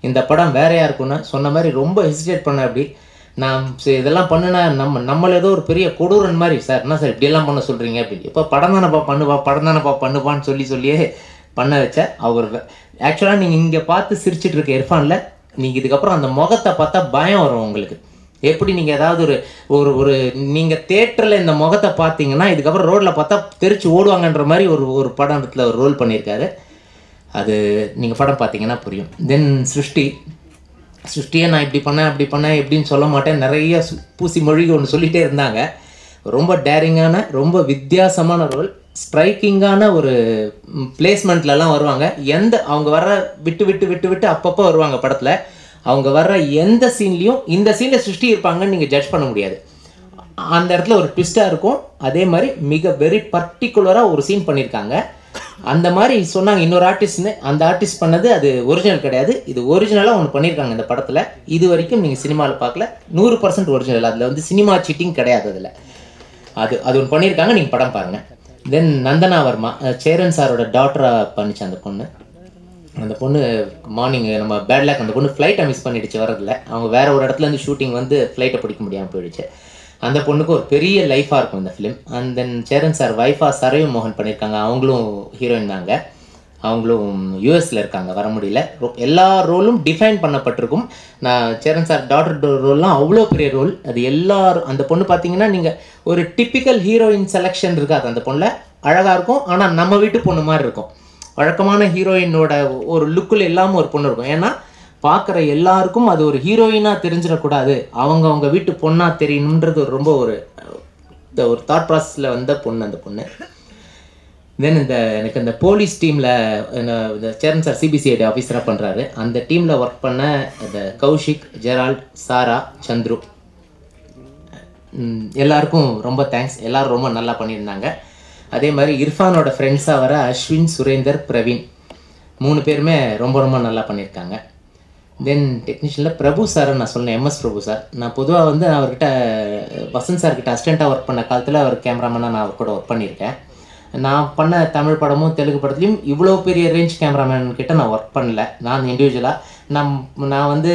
இந்த படம் வேறையாக இருக்கும்னா சொன்ன மாதிரி ரொம்ப ஹெசிடேட் பண்ண அப்படி நான் சரி, இதெல்லாம் பண்ணுனா நம்ம நம்மள ஏதோ ஒரு பெரிய கொடூரன் மாதிரி சார் என்ன சார் இப்படியெல்லாம் பண்ண சொல்கிறீங்க அப்படின்னு இப்போ படம் தானேப்பா பண்ணுவா படம் தானேப்பா பண்ணுவான்னு சொல்லி சொல்லியே பண்ண வச்ச அவர் ஆக்சுவலாக நீங்கள் இங்கே பார்த்து சிரிச்சிட்டு இருக்க இர்ஃபானில் நீங்கள் இதுக்கப்புறம் அந்த முகத்தை பார்த்தா பயம் வரும் உங்களுக்கு எப்படி நீங்கள் ஏதாவது ஒரு ஒரு ஒரு நீங்கள் தேட்டரில் இந்த முகத்தை பார்த்தீங்கன்னா இதுக்கப்புறம் ரோட்டில் பார்த்தா தெரிச்சு ஓடுவாங்கன்ற மாதிரி ஒரு ஒரு படத்தில் ஒரு ரோல் பண்ணியிருக்காரு அது நீங்கள் படம் பார்த்தீங்கன்னா புரியும் தென் சிருஷ்டி சிருஷ்டியை நான் இப்படி பண்ணேன் அப்படி பண்ணேன் எப்படின்னு சொல்ல மாட்டேன் நிறைய சு- பூசி மொழி ஒன்று சொல்லிகிட்டே இருந்தாங்க ரொம்ப டேரிங்கான ரொம்ப வித்தியாசமான ரோல் ஸ்ட்ரைக்கிங்கான ஒரு பிளேஸ்மெண்ட்லலாம் வருவாங்க எந்த அவங்க வர்ற விட்டு விட்டு விட்டு விட்டு அப்பப்போ வருவாங்க படத்தில் அவங்க வர்ற எந்த சீன்லேயும் இந்த சீனில் சிருஷ்டி இருப்பாங்கன்னு நீங்கள் ஜட்ஜ் பண்ண முடியாது அந்த இடத்துல ஒரு ட்விஸ்ட்டாக இருக்கும் அதே மாதிரி மிக வெரி பர்டிகுலராக ஒரு சீன் பண்ணியிருக்காங்க அந்த மாதிரி சொன்னாங்க இன்னொரு ஆர்டிஸ்ட்னு அந்த ஆர்டிஸ்ட் பண்ணது அது ஒரிஜினல் கிடையாது இது ஒரிஜினலாக ஒன்று பண்ணியிருக்காங்க இந்த படத்தில் இது வரைக்கும் நீங்கள் சினிமாவில் பார்க்கல நூறு பர்சன்ட் ஒரிஜினல் அதில் வந்து சினிமா சீட்டிங் கிடையாது அதில் அது அது ஒன்று பண்ணியிருக்காங்க நீங்கள் படம் பாருங்கள் தென் நந்தனா வர்மா அஹ் சேரன் சாரோட டாட்டராக பண்ணிச்சு அந்த பொண்ணு அந்த பொண்ணு மார்னிங் நம்ம பேட் லேக் அந்த பொண்ணு ஃப்ளைட்டை மிஸ் பண்ணிடுச்சு வரதில்ல அவங்க வேற ஒரு இடத்துல இருந்து ஷூட்டிங் வந்து ஃப்ளைட்டை பிடிக்க முடியாமல் போயிடுச்சு அந்த பொண்ணுக்கு ஒரு பெரிய லைஃபாக இருக்கும் இந்த film and then Cheran sir வைஃபா சரயு மோகன் பண்ணியிருக்காங்க அவங்களும் ஹீரோயின் தாங்க அவங்களும் யூஎஸில் இருக்காங்க வர முடியல ரொ- எல்லா ரோலும் டிஃபைன் பண்ணப்பட்டிருக்கும் நான் சேரன் சார் டாட்டர் ரோல்லாம் அவ்வளோ பெரிய ரோல் அது எல்லாரும் அந்த பொண்ணு பார்த்தீங்கன்னா நீங்கள் ஒரு டிப்பிக்கல் ஹீரோயின் செலெக்ஷன் இருக்காது அந்த பொண்ணில் அழகாக இருக்கும் ஆனால் நம்ம வீட்டு பொண்ணு மாதிரி இருக்கும் வழக்கமான ஹீரோயினோட ஒரு லுக்கில் இல்லாமல் ஒரு பொண்ணு இருக்கும் ஏன்னா பார்க்குற எல்லாருக்கும் அது ஒரு ஹீரோயினாக தெரிஞ்சிடக்கூடாது அவங்க அவங்க வீட்டு பொண்ணாக தெரியணுன்றது ஒரு ரொம்ப ஒரு இந்த ஒரு தாட் ப்ராசஸில் வந்த பொண்ணு அந்த பொண்ணு தென் இந்த எனக்கு இந்த போலீஸ் டீமில் இந்த சேரன் சார் சிபிசிஐடி ஆஃபீஸராக பண்ணுறாரு அந்த டீமில் ஒர்க் பண்ண இந்த கௌஷிக் ஜெரால்ட் சாரா சந்துரு ம், எல்லாருக்கும் ரொம்ப தேங்க்ஸ் எல்லாரும் ரொம்ப நல்லா பண்ணியிருந்தாங்க அதே மாதிரி இர்ஃபானோட ஃப்ரெண்ட்ஸாக வர அஸ்வின் சுரேந்தர் பிரவீன் மூணு பேருமே ரொம்ப ரொம்ப நல்லா பண்ணியிருக்காங்க தென் டெக்னீஷியனில் பிரபு சார் நான் சொன்னேன் எம்எஸ் பிரபு சார் நான் பொதுவாக வந்து அவர்கிட்ட வசந்த் சார்கிட்ட அசிஸ்டண்ட்டாக ஒர்க் பண்ண காலத்தில் அவர் கேமராமேனாக நான் அவர் கூட ஒர்க் பண்ணியிருக்கேன் நான் பண்ண தமிழ் படமும் தெலுங்கு படத்துலையும் இவ்வளோ பெரிய ரேஞ்ச் கேமராமேன் கிட்ட நான் ஒர்க் பண்ணல நான் இண்டிவிஜுவலாக நான் நான் வந்து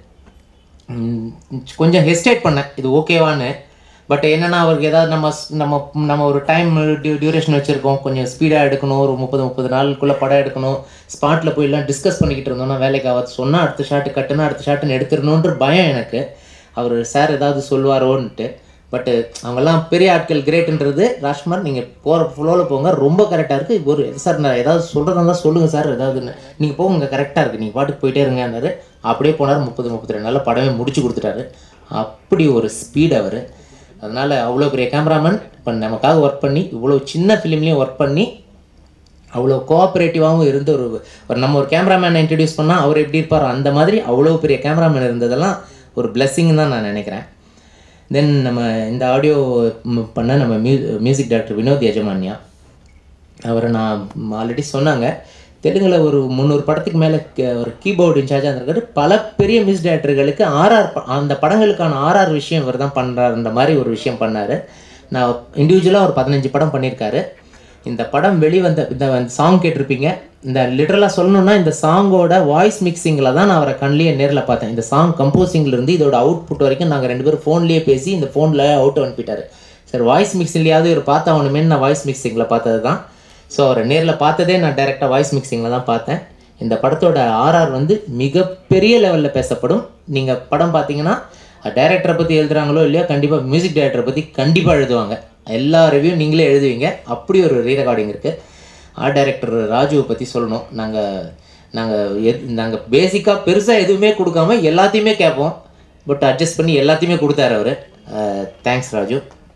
ம், கொஞ்சம் ஹெஸ்டேட் பண்ணேன் இது ஓகேவான்னு பட் என்னன்னா அவருக்கு ஏதாவது நம்ம ஸ்- நம்ம நம்ம ஒரு டைம் டியூ டியூரேஷன் வச்சுருக்கோம் கொஞ்சம் ஸ்பீடாக எடுக்கணும் ஒரு முப்பது முப்பது நாளுக்குள்ளே படம் எடுக்கணும் ஸ்பாட்டில் போய்லாம் டிஸ்கஸ் பண்ணிக்கிட்டு இருந்தோம்னா வேலைக்கு ஆகாது சொன்னால் அடுத்த ஷாட்டு கட்டுனா அடுத்த ஷாட்டுன்னு எடுத்துடணுன்ற பயம் எனக்கு அவர் சார் ஏதாவது சொல்லுவாரோன்ட்டு பட்டு அவங்கெல்லாம் பெரிய ஆட்கள் கிரேட்ன்றது ராஜ்குமார் நீங்கள் போகிற ஃப்ளோவில் போங்க ரொம்ப கரெக்டாக இருக்குது ஒரு சார் நான் ஏதாவது சொல்கிறதா சொல்லுங்கள் சார் ஏதாவதுன்னு நீங்கள் போங்க கரெக்டாக இருக்குது நீங்கள் பாட்டுக்கு போயிட்டே இருங்கன்னாரு அப்படியே போனார் முப்பது முப்பத்தி ரெண்டு நாளில் படமே முடிச்சு கொடுத்துட்டாரு அப்படி ஒரு ஸ்பீட் அவர் அதனால் அவ்வளோ பெரிய கேமராமேன் இப்போ நமக்காக ஒர்க் பண்ணி இவ்வளோ சின்ன ஃபிலிம்லேயும் ஒர்க் பண்ணி அவ்வளோ கோஆப்ரேட்டிவாகவும் இருந்த ஒரு ஒரு நம்ம ஒரு கேமராமேனை இன்ட்ரடியூஸ் பண்ணால் அவர் எப்படி இருப்பாரோ அந்த மாதிரி அவ்வளோ பெரிய கேமராமேன் இருந்ததெல்லாம் ஒரு blessing தான் நான் நினைக்கிறேன் தென் நம்ம இந்த ஆடியோ பண்ண நம்ம மியூ மியூசிக் டைரக்டர் வினோத் யஜமான்யா அவரை நான் ஆல்ரெடி சொன்னாங்க தெலுங்குல ஒரு முந்நூறு படத்துக்கு மேலே ஒரு கீபோர்டு இன்சார்ஜாக இருந்திருக்காரு பல பெரிய மியூசிக் டைரக்டர்களுக்கு ஆர்ஆர் அந்த படங்களுக்கான ஆர்ஆர் விஷயம் இவர் தான் பண்ணுறாருன்ற மாதிரி ஒரு விஷயம் பண்ணார் நான் இண்டிவிஜுவலாக ஒரு பதினஞ்சு படம் பண்ணியிருக்காரு இந்த படம் வெளிவந்த இந்த சாங் கேட்டிருப்பீங்க இந்த லிட்டரலாக சொல்லணும்னா இந்த சாங்கோட வாய்ஸ் மிக்சிங்கில் தான் நான் அவரை கண்ணிலேயே நேரில் பார்த்தேன் இந்த சாங் கம்போசிங்லேருந்து இதோட அவுட்புட் வரைக்கும் நாங்கள் ரெண்டு பேரும் ஃபோன்லேயே பேசி இந்த ஃபோனில் அவுட் அனுப்பிட்டாரு சார் வாய்ஸ் மிக்சிங்லையாவது இவர் பார்த்தா அவனுமேனு நான் வாய்ஸ் மிக்சிங்கில் பார்த்தது தான் ஸோ அவரை நேரில் பார்த்ததே நான் டைரெக்டாக வாய்ஸ் மிக்சிங்கில் தான் பார்த்தேன் இந்த படத்தோட ஆர்ஆர் வந்து மிகப்பெரிய லெவலில் பேசப்படும் நீங்கள் படம் பார்த்தீங்கன்னா டைரக்டரை பற்றி எழுதுறாங்களோ இல்லையோ கண்டிப்பாக மியூசிக் டைரக்டரை பற்றி கண்டிப்பாக எழுதுவாங்க எல்லா ரிவ்யூ நீங்களே எழுதுவீங்க அப்படி ஒரு ரீ ரெக்கார்டிங் இருக்குது ஆர்ட் டைரக்டர் ராஜுவை பற்றி சொல்லணும் நாங்கள் நாங்கள் எத் நாங்கள் பேசிக்காக பெருசாக எதுவுமே கொடுக்காம எல்லாத்தையுமே கேட்போம் பட் அட்ஜஸ்ட் பண்ணி எல்லாத்தையுமே கொடுத்தாரு அவர் தேங்க்ஸ் ராஜு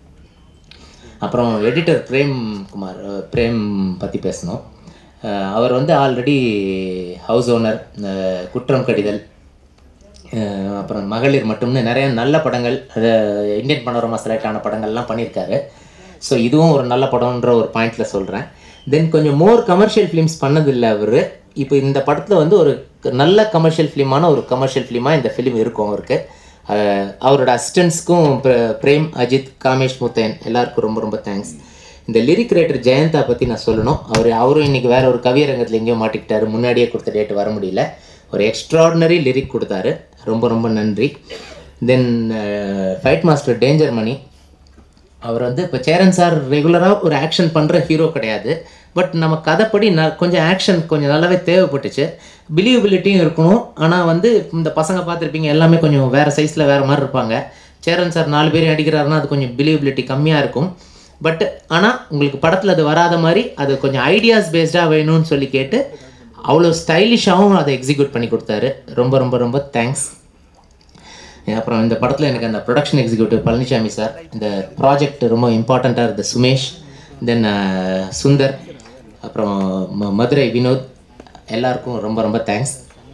அப்புறம் எடிட்டர் பிரேம் குமார் அஹ், பிரேம் பற்றி பேசணும் அஹ், அவர் வந்து ஆல்ரெடி ஹவுஸ் ஓனர் குற்றம் கடிதல் அஹ், அப்புறம் மகளிர் மட்டும்னு நிறைய நல்ல படங்கள் அது இந்தியன் பனோரமா செலக்ட் ஆன படங்கள்லாம் பண்ணியிருக்காரு ஸோ இதுவும் ஒரு நல்ல படம்ன்ற ஒரு பாயிண்டில் சொல்கிறேன் தென் கொஞ்சம் மோர் கமர்ஷியல் ஃபிலிம்ஸ் பண்ணதில்லை அவர் இப்போ இந்த படத்தில் வந்து ஒரு க- நல்ல கமர்ஷியல் ஃபிலிமான ஒரு கமர்ஷியல் ஃபிலிமாக இந்த ஃபிலிம் இருக்கும் அவருக்கு அஹ், அவரோட அசிஸ்டன்ஸ்க்கும் பிரேம் அஜித் காமேஷ் முத்தையன் எல்லாருக்கும் ரொம்ப ரொம்ப தேங்க்ஸ் இந்த லிரிக் ரைட்டர் ஜெயந்தா பற்றி நான் சொல்லணும் அவர் அவரும் இன்னைக்கு வேற ஒரு கவியரங்கத்தில் எங்கேயோ மாட்டிக்கிட்டாரு முன்னாடியே கொடுத்த டேட் வர முடியல ஒரு எக்ஸ்ட்ராடினரி லிரிக் கொடுத்தாரு ரொம்ப ரொம்ப நன்றி then fight master danger Mani அவர் வந்து இப்போ சேரன் சார் ரெகுலராக ஒரு ஆக்ஷன் பண்ணுற ஹீரோ கிடையாது பட் நம்ம கதைப்படி ந கொஞ்சம் ஆக்ஷன் கொஞ்சம் நல்லாவே தேவைப்பட்டுச்சு பிலீவபிலிட்டியும் இருக்கணும் ஆனால் வந்து இந்த பசங்க பார்த்துருப்பீங்க எல்லாமே கொஞ்சம் வேறு சைஸில் வேறு மாதிரி இருப்பாங்க சேரன் சார் நாலு பேரையும் அடிக்கிறாருன்னா அது கொஞ்சம் பிலீவபிலிட்டி கம்மியாக இருக்கும் பட் ஆனால் உங்களுக்கு படத்தில் அது வராத மாதிரி அது கொஞ்சம் ஐடியாஸ் பேஸ்டாக வேணும்னு சொல்லி கேட்டு அவ்வளோ ஸ்டைலிஷாகவும் அதை எக்ஸிக்யூட் பண்ணி கொடுத்தாரு ரொம்ப ரொம்ப ரொம்ப தேங்க்ஸ் அப்புறம் இந்த படத்தில் எனக்கு அந்த ப்ரொடக்ஷன் எக்ஸிக்யூட்டிவ் பழனிசாமி சார் இந்த ப்ராஜெக்ட் ரொம்ப இம்பார்ட்டண்ட்டாக இருந்த சுமேஷ் தென் சுந்தர் அப்புறம் ம- மதுரை வினோத் எல்லாருக்கும் ரொம்ப ரொம்ப தேங்க்ஸ்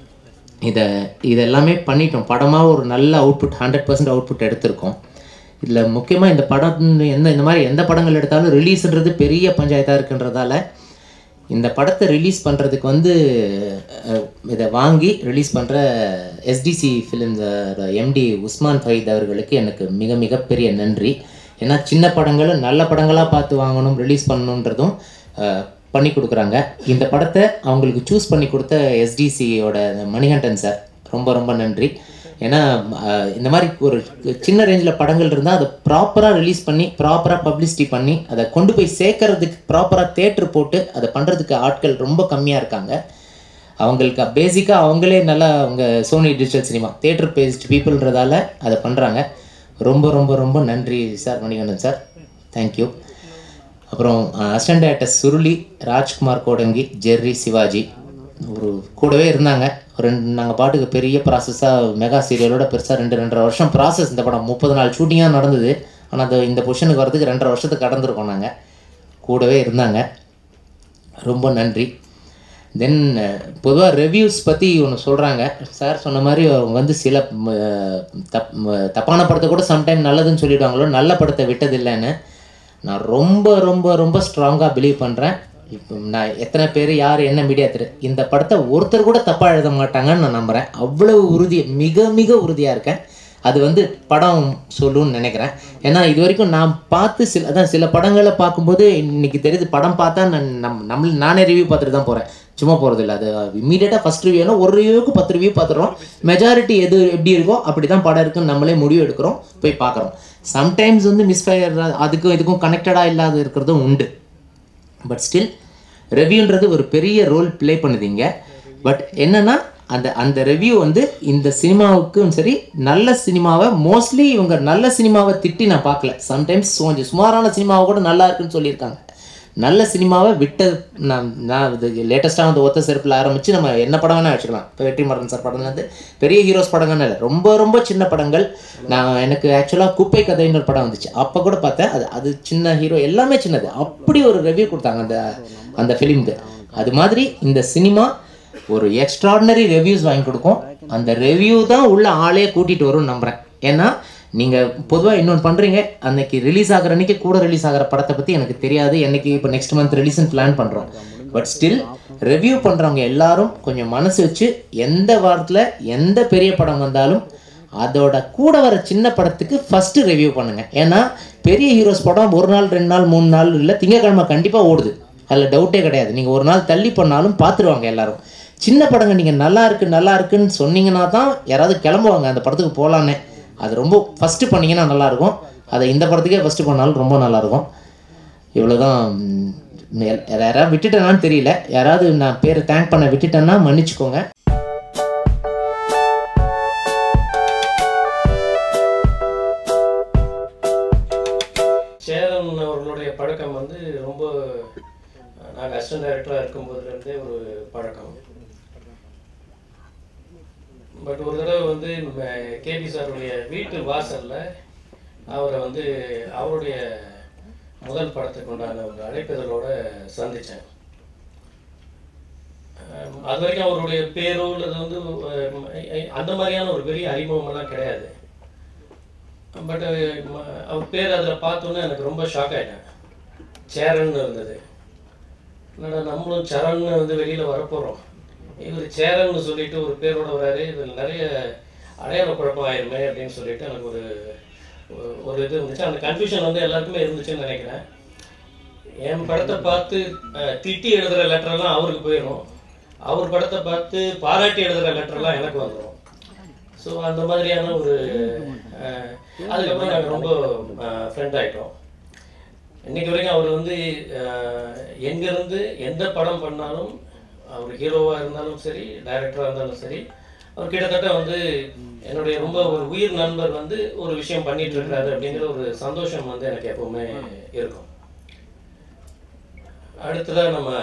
இதை இது எல்லாமே பண்ணிட்டோம் படமாக ஒரு நல்ல அவுட்புட் ஹண்ட்ரட் பர்சன்ட் அவுட்புட் எடுத்திருக்கோம் இதில் முக்கியமாக இந்த படம் எந்த இந்த மாதிரி எந்த படங்கள் எடுத்தாலும் ரிலீஸ்ன்றது பெரிய பஞ்சாயத்தாக இருக்குன்றதால இந்த படத்தை ரிலீஸ் பண்ணுறதுக்கு வந்து அஹ், இதை வாங்கி ரிலீஸ் பண்ணுற எஸ்டிசி ஃபிலிம்ஸ் எம்டி உஸ்மான் ஃபைத் அவர்களுக்கு எனக்கு மிக மிக பெரிய நன்றி ஏன்னா சின்ன படங்களும் நல்ல படங்களாக பார்த்து வாங்கணும் ரிலீஸ் பண்ணணுன்றதும் அஹ், பண்ணி கொடுக்குறாங்க இந்த படத்தை அவங்களுக்கு சூஸ் பண்ணி கொடுத்த எஸ்டிசியோட மணிகண்டன் சார் ரொம்ப ரொம்ப நன்றி ஏன்னா அஹ், இந்த மாதிரி ஒரு சின்ன ரேஞ்சில் படங்கள் இருந்தால் அதை ப்ராப்பராக ரிலீஸ் பண்ணி ப்ராப்பராக பப்ளிசிட்டி பண்ணி அதை கொண்டு போய் சேர்க்கறதுக்கு ப்ராப்பராக தேட்டர் போட்டு அதை பண்ணுறதுக்கு ஆட்கள் ரொம்ப கம்மியாக இருக்காங்க அவங்களுக்கு பேசிக்காக அவங்களே நல்லா அவங்க Sony digital cinema theatre based பீப்புள்ன்றதால அதை பண்ணுறாங்க ரொம்ப ரொம்ப ரொம்ப நன்றி சார் மணிகண்டன் சார் தேங்க்யூ அப்புறம் assistant director Suruli Rajkumar Kodangi Jerry Sivaji ஒரு கூடவே இருந்தாங்க ஒரு ரெண்டு நாங்கள் பாட்டுக்கு பெரிய ப்ராசஸாக மெகா சீரியலோட பெருசாக ரெண்டு ரெண்டரை வருஷம் ப்ராசஸ் இந்த படம் முப்பது நாள் ஷூட்டிங்காக நடந்தது ஆனால் அது இந்த பொசிஷனுக்கு வரதுக்கு ரெண்டரை வருஷத்துக்கு கடந்திருக்கோம் நாங்கள் கூடவே இருந்தாங்க ரொம்ப நன்றி தென் பொதுவாக ரிவ்யூஸ் பற்றி ஒன்று சொல்கிறாங்க சார் சொன்ன மாதிரி அவங்க வந்து சில ம, தப் ம, தப்பான படத்தை கூட சம்டைம் நல்லதுன்னு சொல்லிடுவாங்களோ நல்ல படத்தை விட்டதில்லைன்னு நான் ரொம்ப ரொம்ப ரொம்ப ஸ்ட்ராங்காக பிலீவ் பண்ணுறேன் இப்போ நான் எத்தனை பேர் யார் என்ன மீடியா திரு இந்த படத்தை ஒருத்தர் கூட தப்பாக எழுத மாட்டாங்கன்னு நான் நம்புகிறேன் அவ்வளவு உறுதி மிக மிக உறுதியாக இருக்கேன் அது வந்து படம் சொல்லுன்னு நினைக்கிறேன் ஏன்னா இது வரைக்கும் நான் பார்த்து சில அதான் சில படங்களை பார்க்கும்போது இன்னைக்கு தெரியுது படம் பார்த்தா நான் நம் நம்ம நானே ரிவ்யூ பார்த்துட்டு தான் போகிறேன் சும்மா போகிறது இல்லை அது இமீடியட்டாக ஃபஸ்ட் ரிவ்யூனா ஒரு ரிவ்யூக்கு பத்து ரிவ்யூ பார்த்துறோம் மெஜாரிட்டி எது எப்படி இருக்கோ அப்படி தான் படம் இருக்குன்னு நம்மளே முடிவு எடுக்கிறோம் போய் பார்க்குறோம் சம்டைம்ஸ் வந்து மிஸ்ஃபயர் அதுக்கும் இதுக்கும் கனெக்டடாக இல்லாத இருக்கிறதும் உண்டு பட் ஸ்டில் ரெவ்யூன்றது ஒரு பெரிய ரோல் ப்ளே பண்ணுதீங்க பட் என்னன்னா அந்த அந்த ரெவ்யூ வந்து இந்த சினிமாவுக்கும் சரி நல்ல சினிமாவை மோஸ்ட்லி இவங்க நல்ல சினிமாவை திட்டி நான் பார்க்கல சம்டைம்ஸ் கொஞ்சம் சுமாரான சினிமாவை கூட நல்லா இருக்குன்னு சொல்லியிருக்காங்க நல்ல சினிமாவை விட்ட நான் நான் இது லேட்டஸ்ட்டாக வந்து ஒத்த செருப்பில் ஆரம்பித்து நம்ம என்ன படம் வேணால் வச்சுக்கலாம் இப்போ வெற்றிமாறன் சார் படம் வந்து பெரிய ஹீரோஸ் படங்கள்னு இல்லை ரொம்ப ரொம்ப சின்ன படங்கள் நான் எனக்கு ஆக்சுவலாக குப்பை கதைன்னு ஒரு படம் வந்துச்சு அப்போ கூட பார்த்தேன் அது அது சின்ன ஹீரோ எல்லாமே சின்னது அப்படி ஒரு ரிவ்யூ கொடுத்தாங்க அந்த அந்த ஃபிலிம்க்கு அது மாதிரி இந்த சினிமா ஒரு எக்ஸ்ட்ராடினரி ரிவ்யூஸ் வாங்கி கொடுக்கும் அந்த ரிவ்யூ தான் உள்ள ஆளே கூட்டிகிட்டு வரும்னு நம்புகிறேன் ஏன்னா நீங்கள் பொதுவாக இன்னொன்று பண்ணுறீங்க அன்னைக்கு ரிலீஸ் ஆகிற அன்னைக்கு கூட ரிலீஸ் ஆகிற படத்தை பற்றி எனக்கு தெரியாது என்னைக்கு இப்போ நெக்ஸ்ட் மந்த் ரிலீஸ்னு பிளான் பண்ணுறோம் பட் ஸ்டில் ரிவ்யூ பண்ணுறவங்க எல்லாரும் கொஞ்சம் மனசு வச்சு எந்த வாரத்தில் எந்த பெரிய படம் வந்தாலும் அதோட கூட வர சின்ன படத்துக்கு ஃபஸ்ட்டு ரிவ்யூ பண்ணுங்க ஏன்னா பெரிய ஹீரோஸ் படம் ஒரு நாள் ரெண்டு நாள் மூணு நாள் இல்லை திங்கக்கிழமை கண்டிப்பாக ஓடுது அதில் டவுட்டே கிடையாது நீங்கள் ஒரு நாள் தள்ளி பண்ணாலும் பார்த்துருவாங்க எல்லாரும் சின்ன படங்க நீங்கள் நல்லா இருக்கு நல்லா இருக்குன்னு சொன்னீங்கன்னா தான் யாராவது கிளம்புவாங்க அந்த படத்துக்கு போகலான்னு அது ரொம்ப ஃபஸ்ட்டு பண்ணீங்கன்னா நல்லாயிருக்கும் அதை இந்த படத்துக்கே ஃபஸ்ட்டு பண்ணாலும் ரொம்ப நல்லாயிருக்கும் இவ்வளோதான் ம், யா- யாராவது விட்டுட்டேனான்னு தெரியல யாராவது நான் பேரை தேங்க் பண்ண விட்டுட்டேன்னா மன்னிச்சுக்கோங்க சேரன் அவர்களுடைய பழக்கம் வந்து ரொம்ப நாங்கள் அசிஸ்டன்ட் டைரக்டராக இருக்கும்போதுலேருந்தே ஒரு பழக்கம் பட் ஒரு தடவை வந்து கேபி சாருடைய வீட்டு வாசல்ல அவரை வந்து அவருடைய முதல் படத்துக்கு உண்டான ஒரு அழைப்பிதழோட சந்தித்தேன் அது வரைக்கும் அவருடைய பேரோ அல்லது வந்து அஹ், அந்த மாதிரியான ஒரு பெரிய அறிமுகமெல்லாம் கிடையாது பட் அவர் பேர் அதில் பார்த்தோன்னே எனக்கு ரொம்ப ஷாக் ஆகிட்டேன் சேரன் இருந்தது என்னடா நம்மளும் சரண்னு வந்து வெளியில் வரப்போகிறோம் இவர் சேரன்னு சொல்லிட்டு ஒரு பேரோட வராரு இதில் நிறைய அடையாள குழப்பம் ஆயிருமே அப்படின்னு சொல்லிட்டு எனக்கு ஒரு ஒரு- ஒரு இது இருந்துச்சு அந்த கன்ஃபியூஷன் வந்து எல்லாருக்குமே இருந்துச்சுன்னு நினைக்கிறேன் என் படத்தை பார்த்து அஹ், திட்டி எழுதுகிற லெட்டரெல்லாம் அவருக்கு போயிடும் அவர் படத்தை பார்த்து பாராட்டி எழுதுகிற லெட்டர்லாம் எனக்கு வந்துடும் ஸோ அந்த மாதிரியான ஒரு அஹ், அதுக்கப்புறம் நாங்கள் ரொம்ப ஃப்ரெண்ட் ஆகிட்டோம் இன்னைக்கு வரைக்கும் அவர் வந்து அஹ், எங்கிருந்து எந்த படம் பண்ணாலும் அவர் ஹீரோவாக இருந்தாலும் சரி டைரக்டராக இருந்தாலும் சரி அவர் கிட்டத்தட்ட வந்து என்னுடைய ரொம்ப ஒரு உயிர் நண்பர் வந்து ஒரு விஷயம் பண்ணிட்டு இருக்காரு அப்படிங்கிற ஒரு சந்தோஷம் வந்து எனக்கு எப்பவுமே இருக்கும் அடுத்ததாக நம்ம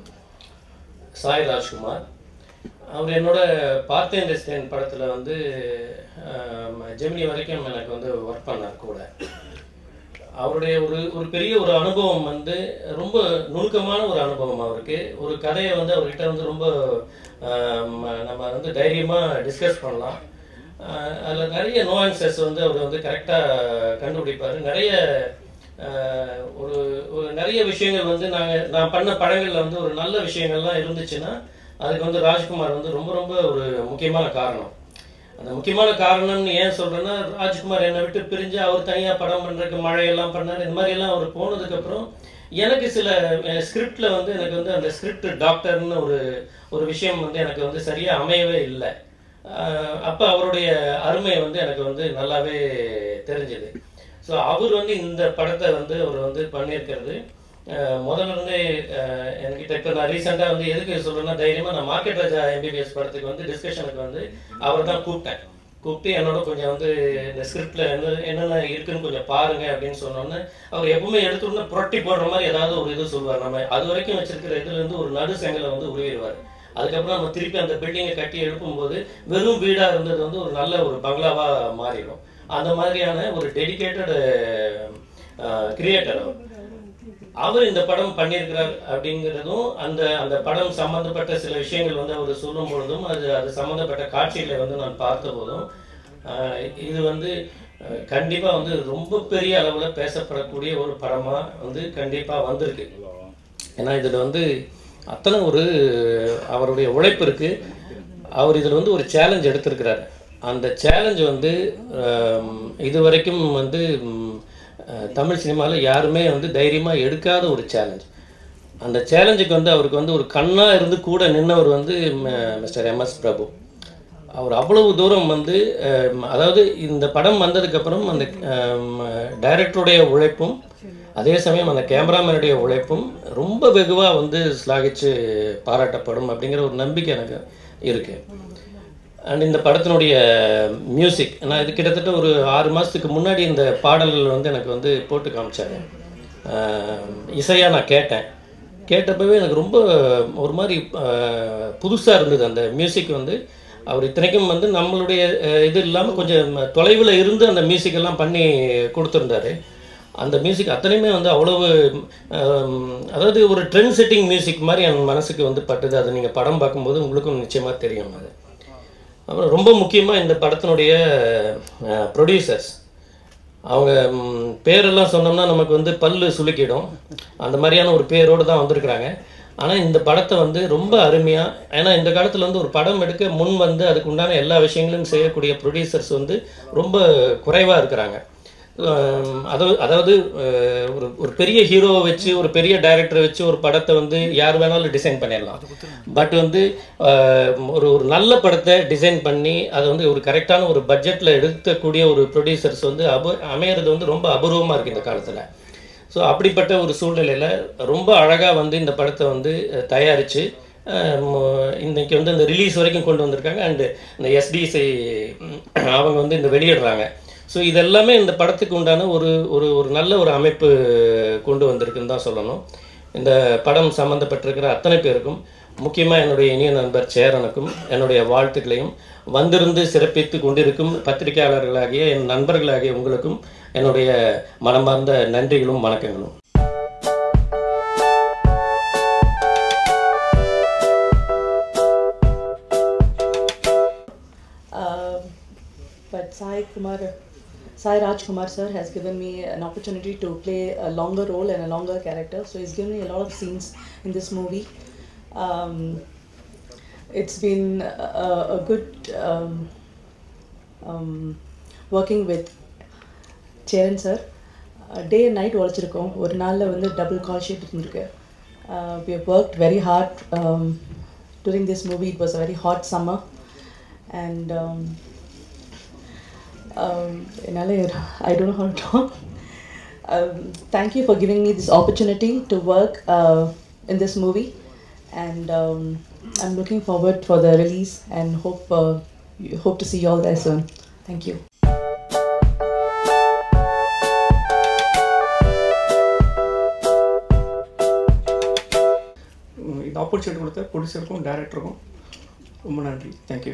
சாய் ராஜ்குமார் அவர் என்னோட பார்த்தேன் ரெஸ்டேன் படத்தில் வந்து ஆம், ஜெமினி வரைக்கும் எனக்கு வந்து ஒர்க் பண்ணார் கூட அவருடைய ஒரு ஒரு பெரிய ஒரு அனுபவம் வந்து ரொம்ப நுணுக்கமான ஒரு அனுபவம் அவருக்கு ஒரு கதையை வந்து அவர்கிட்ட வந்து ரொம்ப ஆம், நம்ம வந்து தைரியமாக டிஸ்கஸ் பண்ணலாம் அதில் நிறைய நோயான்சஸ் வந்து அவர் வந்து கரெக்டாக கண்டுபிடிப்பார் நிறைய ஆஹ், ஒரு ஒரு நிறைய விஷயங்கள் வந்து நாங்கள் நான் பண்ண படங்களில் வந்து ஒரு நல்ல விஷயங்கள்லாம் இருந்துச்சுன்னா அதுக்கு வந்து ராஜ்குமார் வந்து ரொம்ப ரொம்ப ஒரு முக்கியமான காரணம் அந்த முக்கியமான காரணம்னு ஏன் சொல்றேன்னா ராஜ்குமார் என்னை விட்டு பிரிஞ்சு அவர் தனியா படம் பண்றதுக்கு மழையெல்லாம் பண்ணார் இந்த மாதிரி எல்லாம் அவர் போனதுக்கு அப்புறம் எனக்கு சில ஸ்கிரிப்ட்ல வந்து எனக்கு வந்து அந்த ஸ்கிரிப்ட் டாக்டர்னு ஒரு ஒரு விஷயம் வந்து எனக்கு வந்து சரியா அமையவே இல்லை ஆஹ் அப்ப அவருடைய அருமை வந்து எனக்கு வந்து நல்லாவே தெரிஞ்சது ஸோ அவர் வந்து இந்த படத்தை வந்து அவர் வந்து பண்ணியிருக்கிறது அஹ் முதல்ல இருந்தே அஹ் என்கிட்ட இப்போ நான் ரீசெண்டாக வந்து எதுக்கு சொல்றேன்னா தைரியமாக நான் மார்க்கெட் ராஜா எம்பிபிஎஸ் படத்துக்கு வந்து டிஸ்கஷனுக்கு வந்து அவர் தான் கூப்பிட்டேன் கூப்பிட்டு என்னோட கொஞ்சம் வந்து இந்த ஸ்கிரிப்ட்ல என்ன என்னென்ன இருக்குன்னு கொஞ்சம் பாருங்க அப்படின்னு சொன்னோன்னே அவர் எப்பவுமே எடுத்துடனே புரட்டி போடுற மாதிரி ஏதாவது ஒரு இது சொல்லுவார் நம்ம அது வரைக்கும் வச்சிருக்கிற இதுல இருந்து ஒரு நடு செங்கலை வந்து உருவிடுவார் அதுக்கப்புறம் நம்ம திருப்பி அந்த பில்டிங்கை கட்டி எழுப்பும்போது வெறும் வீடா இருந்தது வந்து ஒரு நல்ல ஒரு பங்களாவா மாறிடும் அந்த மாதிரியான ஒரு டெடிகேட்டட் கிரியேட்டர் அவர் அவர் இந்த படம் பண்ணியிருக்கிறார் அப்படிங்கிறதும் அந்த அந்த படம் சம்பந்தப்பட்ட சில விஷயங்கள் வந்து அவர் சொல்லும் பொழுதும் அது அது சம்பந்தப்பட்ட காட்சிகளை வந்து நான் பார்த்த போதும் ஆஹ் இது வந்து அஹ், கண்டிப்பா வந்து ரொம்ப பெரிய அளவுல பேசப்படக்கூடிய ஒரு படமா வந்து கண்டிப்பா வந்திருக்கு ஏன்னா இதுல வந்து அத்தனை ஒரு அவருடைய உழைப்பு இருக்கு அவர் இதுல வந்து ஒரு சேலஞ்ச் எடுத்திருக்கிறார் அந்த சேலஞ்ச் வந்து ஆம், இது வரைக்கும் வந்து ம், அஹ், தமிழ் சினிமாவில் யாருமே வந்து தைரியமாக எடுக்காத ஒரு சேலஞ்ச் அந்த சேலஞ்சுக்கு வந்து அவருக்கு வந்து ஒரு கண்ணாக இருந்து கூட நின்னவர் வந்து மிஸ்டர் எம்எஸ் பிரபு அவர் அவ்வளவு தூரம் வந்து அஹ், அதாவது இந்த படம் வந்ததுக்கப்புறம் அந்த டைரக்டருடைய உழைப்பும் அதே சமயம் அந்த கேமராமேனுடைய உழைப்பும் ரொம்ப வெகுவாக வந்து ஸ்லாகிச்சு பாராட்டப்படும் அப்படிங்கிற ஒரு நம்பிக்கை எனக்கு இருக்குது அண்ட் இந்த படத்தினுடைய மியூசிக் நான் இது கிட்டத்தட்ட ஒரு ஆறு மாதத்துக்கு முன்னாடி இந்த பாடல்கள் வந்து எனக்கு வந்து போட்டு காமிச்சாரு இசையாக நான் கேட்டேன் கேட்டப்பவே எனக்கு ரொம்ப ஒரு மாதிரி புதுசாக இருந்தது அந்த மியூசிக் வந்து அவர் இத்தனைக்கும் வந்து நம்மளுடைய அஹ், இது இல்லாமல் கொஞ்சம் தொலைவில் இருந்து அந்த மியூசிக் எல்லாம் பண்ணி கொடுத்துருந்தாரு அந்த மியூசிக் அத்தனையுமே வந்து அவ்வளவு ஆம், அதாவது ஒரு ட்ரெண்ட் செட்டிங் மியூசிக் மாதிரி என் மனசுக்கு வந்து பட்டுது அதை நீங்கள் படம் பார்க்கும்போது உங்களுக்கும் நிச்சயமாக தெரியும் அது அப்புறம் ரொம்ப முக்கியமாக இந்த படத்தினுடைய ப்ரொடியூசர்ஸ் அவங்க ம், பேரெல்லாம் சொன்னோம்னா நமக்கு வந்து பல்லு சுளுக்கிடும் அந்த மாதிரியான ஒரு பேரோடு தான் வந்திருக்கிறாங்க ஆனால் இந்த படத்தை வந்து ரொம்ப அருமையாக ஏன்னா இந்த காலத்தில் வந்து ஒரு படம் எடுக்க முன் வந்து அதுக்கு உண்டான எல்லா விஷயங்களையும் செய்யக்கூடிய ப்ரொடியூசர்ஸ் வந்து ரொம்ப குறைவாக இருக்கிறாங்க ஆம், அதாவது அதாவது அஹ், ஒரு ஒரு பெரிய ஹீரோவை வச்சு ஒரு பெரிய டைரக்டரை வச்சு ஒரு படத்தை வந்து யார் வேணாலும் டிசைன் பண்ணிடலாம் பட் வந்து அஹ், ஒரு ஒரு நல்ல படத்தை டிசைன் பண்ணி அதை வந்து ஒரு கரெக்டான ஒரு பட்ஜெட்டில் எடுக்கக்கூடிய ஒரு ப்ரொடியூசர்ஸ் வந்து அப அமையிறது வந்து ரொம்ப அபூர்வமாக இருக்குது இந்த காலத்தில் ஸோ அப்படிப்பட்ட ஒரு சூழ்நிலையில் ரொம்ப அழகாக வந்து இந்த படத்தை வந்து அஹ், தயாரித்து இன்னைக்கு வந்து இந்த ரிலீஸ் வரைக்கும் கொண்டு வந்திருக்காங்க அண்டு இந்த எஸ்டிசி அவங்க வந்து இந்த வெளியிடுறாங்க ஸோ இதெல்லாமே இந்த படத்துக்கு உண்டான ஒரு ஒரு ஒரு நல்ல ஒரு அமைப்பு கொண்டு வந்திருக்குன்னு தான் சொல்லணும் இந்த படம் சம்மந்தப்பட்டிருக்கிற அத்தனை பேருக்கும் முக்கியமாக என்னுடைய இனிய நண்பர் சேரனுக்கும் என்னுடைய வாழ்த்துக்களையும் வந்திருந்து சிறப்பித்து கொண்டிருக்கும் பத்திரிகையாளர்களாகிய என் நண்பர்களாகிய உங்களுக்கும் என்னுடைய மனமார்ந்த நன்றிகளும் வணக்கங்களும் Um, but Sai Kumar, Sai Raj Kumar sir has given me an opportunity to play a longer role and a longer character. So he's given me a lot of scenes in this movie. Um, it's been a, a good um, um, working with Cheran sir day and night உழைச்சிருக்கோம் ஒரு நாளில் வந்து double call sheet இருந்திருக்கு we have work very hard during this movie. It was a very hot summer, and um, um, என்னால- I don't know how to talk. Um, thank you for giving me this opportunity to work uh, in this movie, and um, I'm looking forward for the release and hope uh, hope to see you all there soon. Thank you. Um, இந்த opportunity கொடுத்த ப்ரொடியூசருக்கும் டேரக்டருக்கும் ரொம்ப நன்றி thank you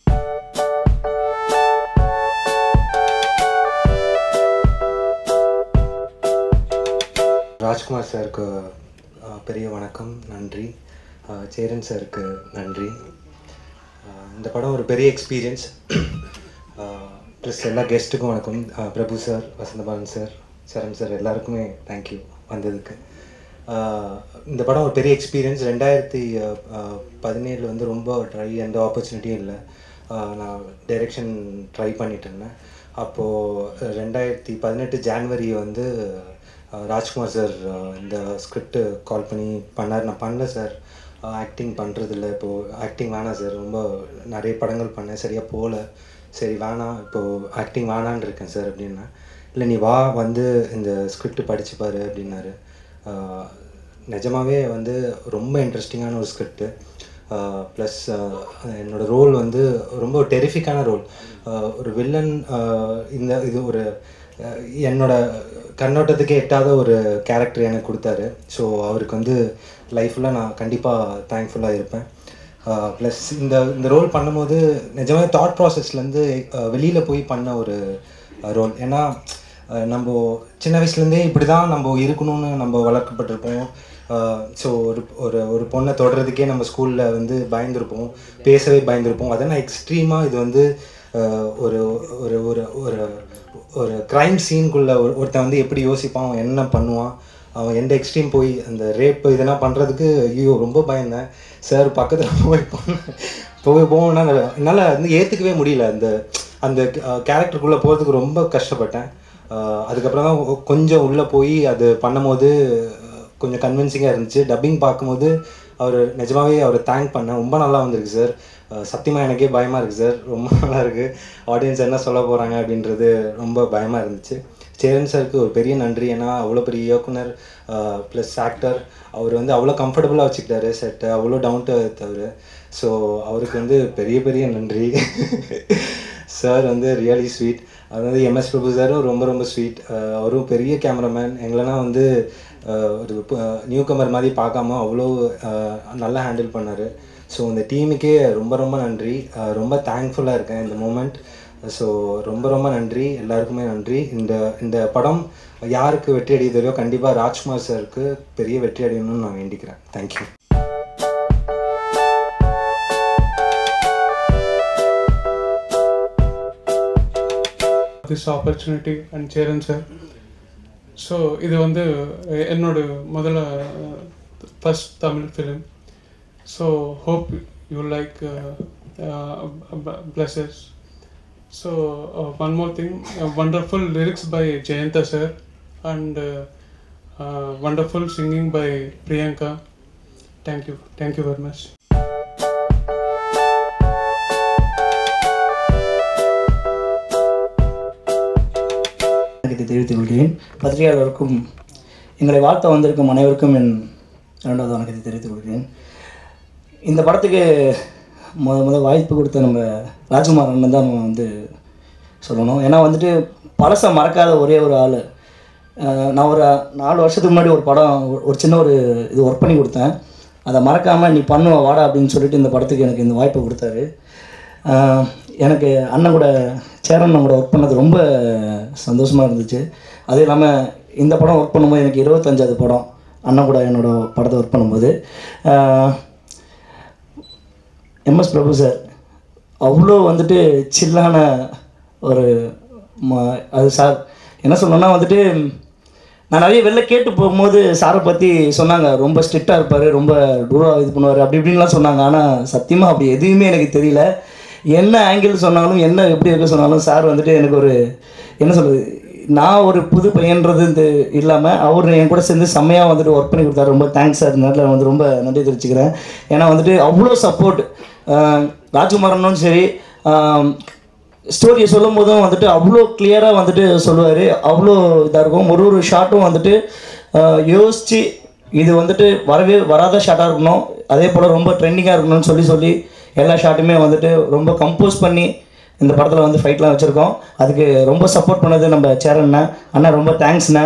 Rajkumar சாருக்கு அஹ், பெரிய வணக்கம் நன்றி அஹ், சேரன் சாருக்கு நன்றி அஹ், இந்த படம் ஒரு பெரிய எக்ஸ்பீரியன்ஸ் ப்ளஸ் எல்லா கெஸ்ட்டுக்கும் வணக்கம் அஹ், Prabhu sir Vasanthabalan sir Charan sir எல்லாருக்குமே தேங்க்யூ வந்ததுக்கு அஹ், இந்த படம் ஒரு பெரிய எக்ஸ்பீரியன்ஸ் ரெண்டாயிரத்தி பதினேழு வந்து ரொம்ப ட்ரை எந்த ஆப்பர்ச்சுனிட்டியும் இல்லை அஹ், நான் டைரெக்ஷன் ட்ரை பண்ணிட்டு இருந்தேன் அப்போது ரெண்டாயிரத்தி பதினெட்டு ஜான்வரி வந்து அஹ், ராஜ்குமார் சார் அஹ், இந்த ஸ்கிரிப்ட் கால் பண்ணி பண்ணார் நான் பண்ணல சார் ஆக்டிங் பண்ணுறதில்ல இப்போது ஆக்டிங் வேணாம் சார் ரொம்ப நிறைய படங்கள் பண்ணேன் சரியாக போகல சரி வேணாம் இப்போது ஆக்டிங் வேணான்னு இருக்கேன் சார் அப்படின்னா இல்லை நீ வா வந்து இந்த ஸ்கிரிப்ட் படிச்சு பாரு அப்படின்னாரு ஆஹ் நிஜமாவே வந்து ரொம்ப இன்ட்ரெஸ்டிங்கான ஒரு ஸ்கிரிப்டு ப்ளஸ் என்னோட ரோல் வந்து ரொம்ப டெரிஃபிக்கான ரோல் ஒரு வில்லன் இந்த இது ஒரு அஹ் என்னோட கண்ணோட்டத்துக்கே எட்டாத ஒரு கேரக்டர் எனக்கு கொடுத்தாரு ஸோ அவருக்கு வந்து லைஃப்பில் நான் கண்டிப்பாக தேங்க்ஃபுல்லாக இருப்பேன் ப்ளஸ் இந்த இந்த ரோல் பண்ணும்போது நிஜமாவே தாட் ப்ராசஸ்லேருந்து வெளியில் போய் பண்ண ஒரு ரோல் ஏன்னா அஹ் நம்ம சின்ன வயசுலேருந்தே இப்படி தான் நம்ம இருக்கணும்னு நம்ம வளர்க்கப்பட்டிருப்போம் ஸோ ஒரு ஒரு ஒரு பொண்ணை தொடுறதுக்கே நம்ம ஸ்கூலில் வந்து பயந்துருப்போம் பேசவே பயந்துருப்போம் அதை நான் எக்ஸ்ட்ரீமாக இது வந்து அஹ், ஒரு ஒரு ஒரு ஒரு ஒரு க்ரைம் சீனுக்குள்ளே ஒரு ஒருத்தன் வந்து எப்படி யோசிப்பான் அவன் என்ன பண்ணுவான் அவன் எந்த எக்ஸ்ட்ரீம் போய் அந்த ரேப் இதெல்லாம் பண்ணுறதுக்கு ஐயோ ரொம்ப பயந்தேன் சார் பக்கத்தில் போய் பண்ண போய் போகணுன்னா என்னால் வந்து ஏற்றுக்கவே முடியல அந்த அந்த கேரக்டருக்குள்ளே போகிறதுக்கு ரொம்ப கஷ்டப்பட்டேன் அஹ் அதுக்கப்புறம் தான் கொ- கொஞ்சம் உள்ளே போய் அது பண்ணும்போது அஹ், கொஞ்சம் கன்வின்சிங்காக இருந்துச்சு டப்பிங் பார்க்கும்போது அவர் நிஜமாவே அவரை தேங்க் பண்ணேன் ரொம்ப நல்லா வந்திருக்கு சார் சத்தியமாக எனக்கே பயமாக இருக்குது சார் ரொம்ப நல்லா இருக்குது ஆடியன்ஸ் என்ன சொல்ல போகிறாங்க அப்படின்றது ரொம்ப பயமாக இருந்துச்சு சேரன் சாருக்கு ஒரு பெரிய நன்றி ஏன்னா அவ்வளோ பெரிய இயக்குனர் ப்ளஸ் ஆக்டர் அவர் வந்து அவ்வளோ கம்ஃபர்டபுளாக வச்சுக்கிட்டாரு செட்டை அவ்வளோ டவுன் டு அவர் ஸோ அவருக்கு வந்து பெரிய பெரிய நன்றி சார் வந்து ரியலி ஸ்வீட் அதாவது எம்எஸ் பிரபு சாரும் ரொம்ப ரொம்ப ஸ்வீட் அவரும் பெரிய கேமராமேன் எங்களெல்லாம் வந்து அஹ், ஒரு நியூ கமர் மாதிரி பார்க்காம அவ்வளோ அஹ், நல்லா ஹேண்டில் பண்ணார் ஸோ இந்த டீமுக்கே ரொம்ப ரொம்ப நன்றி அஹ், ரொம்ப தேங்க்ஃபுல்லாக இருக்கேன் இந்த மூமெண்ட் ஸோ ரொம்ப ரொம்ப நன்றி எல்லாருக்குமே நன்றி இந்த இந்த படம் யாருக்கு வெற்றி அடையுதோ கண்டிப்பாக ராஜ்குமார் சாருக்கு பெரிய வெற்றி அடையணும்னு நான் வேண்டிக்கிறேன் thank you this opportunity and Cheran sir so இது வந்து எ- என்னோட முதல்ல first Tamil film so hope you like blesses so one more thing wonderful lyrics by Jayantha sir and wonderful singing by Priyanka thank you thank you very much இதை தெரிவித்துக் கொள்கிறேன் பத்திரிகையாளருக்கும் எங்களை வாழ்த்த வந்திருக்கும் அனைவருக்கும் என் இரண்டாவது வணக்கத்தை தெரிவித்துக் கொள்கிறேன் இந்த படத்துக்கு முத முத வாய்ப்பு கொடுத்த நம்ம ராஜ்குமார் அண்ணன் தான் நம்ம வந்து சொல்லணும் ஏன்னா வந்துட்டு பழசை மறக்காத ஒரே ஒரு ஆள் நான் ஒரு நாலு வருஷத்துக்கு முன்னாடி ஒரு படம் ஒரு- ஒரு சின்ன ஒரு இது ஒர்க் பண்ணி கொடுத்தேன் அதை மறக்காமல் நீ பண்ணுவ வாடா அப்படின்னு சொல்லிட்டு இந்த படத்துக்கு எனக்கு இந்த வாய்ப்பை கொடுத்தாரு ஆஹ் எனக்கு அண்ணன் கூட சேரன் அண்ணன் கூட ஒர்க் பண்ணது ரொம்ப சந்தோஷமாக இருந்துச்சு அதுவும் இல்லாமல் இந்த படம் ஒர்க் பண்ணும்போது எனக்கு இருபத்தஞ்சாவது படம் அண்ணன் கூட என்னோட படத்தை ஒர்க் பண்ணும்போது எம்எஸ் பிரபு சார் அவ்வளோ வந்துட்டு சில்லான ஒரு ம- அது சார் என்ன சொல்லணும்னா வந்துட்டு நான் நிறைய வெளில கேட்டு போகும்போது சாரை பற்றி சொன்னாங்க ரொம்ப ஸ்ட்ரிக்டாக இருப்பார் ரொம்ப டூராக இது பண்ணுவார் அப்படி இப்படின்லாம் சொன்னாங்க ஆனால் சத்தியமாக அப்படி எதுவுமே எனக்கு தெரியல என்ன ஆங்கிள் சொன்னாலும் என்ன எப்படி இருக்க சொன்னாலும் சார் வந்துட்டு எனக்கு ஒரு என்ன சொல்கிறது நான் ஒரு புது பையன்றது இந்த இல்லாமல் அவர் என் கூட சேர்ந்து செம்மையாக வந்துட்டு ஒர்க் பண்ணி கொடுத்தாரு ரொம்ப தேங்க்ஸ் சார் நேரத்தில் வந்து ரொம்ப நன்றி தெரிவிச்சுக்கிறேன் ஏன்னா வந்துட்டு அவ்வளோ சப்போர்ட் ராஜ்குமாரனும் சரி ஸ்டோரியை சொல்லும் போதும் வந்துட்டு அவ்வளோ கிளியராக வந்துட்டு சொல்லுவார் அவ்வளோ இதாக இருக்கும் ஒரு ஒரு ஷாட்டும் வந்துட்டு ஆஹ் யோசிச்சு இது வந்துட்டு வரவே வராத ஷாட்டாக இருக்கணும் அதே போல் ரொம்ப ட்ரெண்டிங்காக இருக்கணும்னு சொல்லி சொல்லி எல்லா ஷாட்டுமே வந்துட்டு ரொம்ப கம்போஸ் பண்ணி இந்த படத்தில் வந்து ஃபைட்லாம் வச்சுருக்கோம் அதுக்கு ரொம்ப சப்போர்ட் பண்ணது நம்ம சேரண்ணா அண்ணா ரொம்ப தேங்க்ஸ்ண்ணா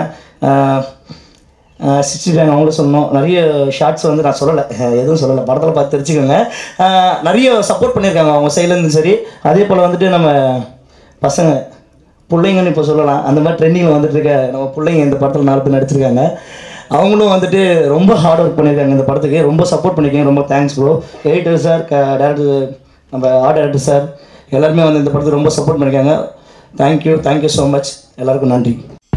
சிக்ஸ்டி அவங்களும் சொல்லணும் நிறைய ஷார்ட்ஸ் வந்து நான் சொல்லலை அஹ் எதுவும் சொல்லலை படத்தில் பார்த்து தெரிஞ்சுக்கோங்க அஹ் நிறைய சப்போர்ட் பண்ணியிருக்காங்க அவங்க சைட்லேருந்து சரி அதே போல் வந்துட்டு நம்ம பசங்க பிள்ளைங்கன்னு இப்போ சொல்லலாம் அந்த மாதிரி ட்ரெண்டிங்கில் வந்துட்டு இருக்க நம்ம பிள்ளைங்க இந்த படத்தில் நாலு பேர் நடிச்சிருக்காங்க அவங்களும் வந்துட்டு ரொம்ப ஹார்ட் ஒர்க் பண்ணியிருக்காங்க இந்த படத்துக்கு ரொம்ப சப்போர்ட் பண்ணியிருக்கீங்க ரொம்ப தேங்க்ஸ் ப்ரோ எடிட்டர் சார் க டேரக்டர் நம்ம ஆர்ட் டேரக்டர் சார் எல்லாருமே வந்து இந்த படத்துக்கு ரொம்ப சப்போர்ட் பண்ணியிருக்காங்க தேங்க்யூ தேங்க்யூ ஸோ மச் எல்லாருக்கும் நன்றி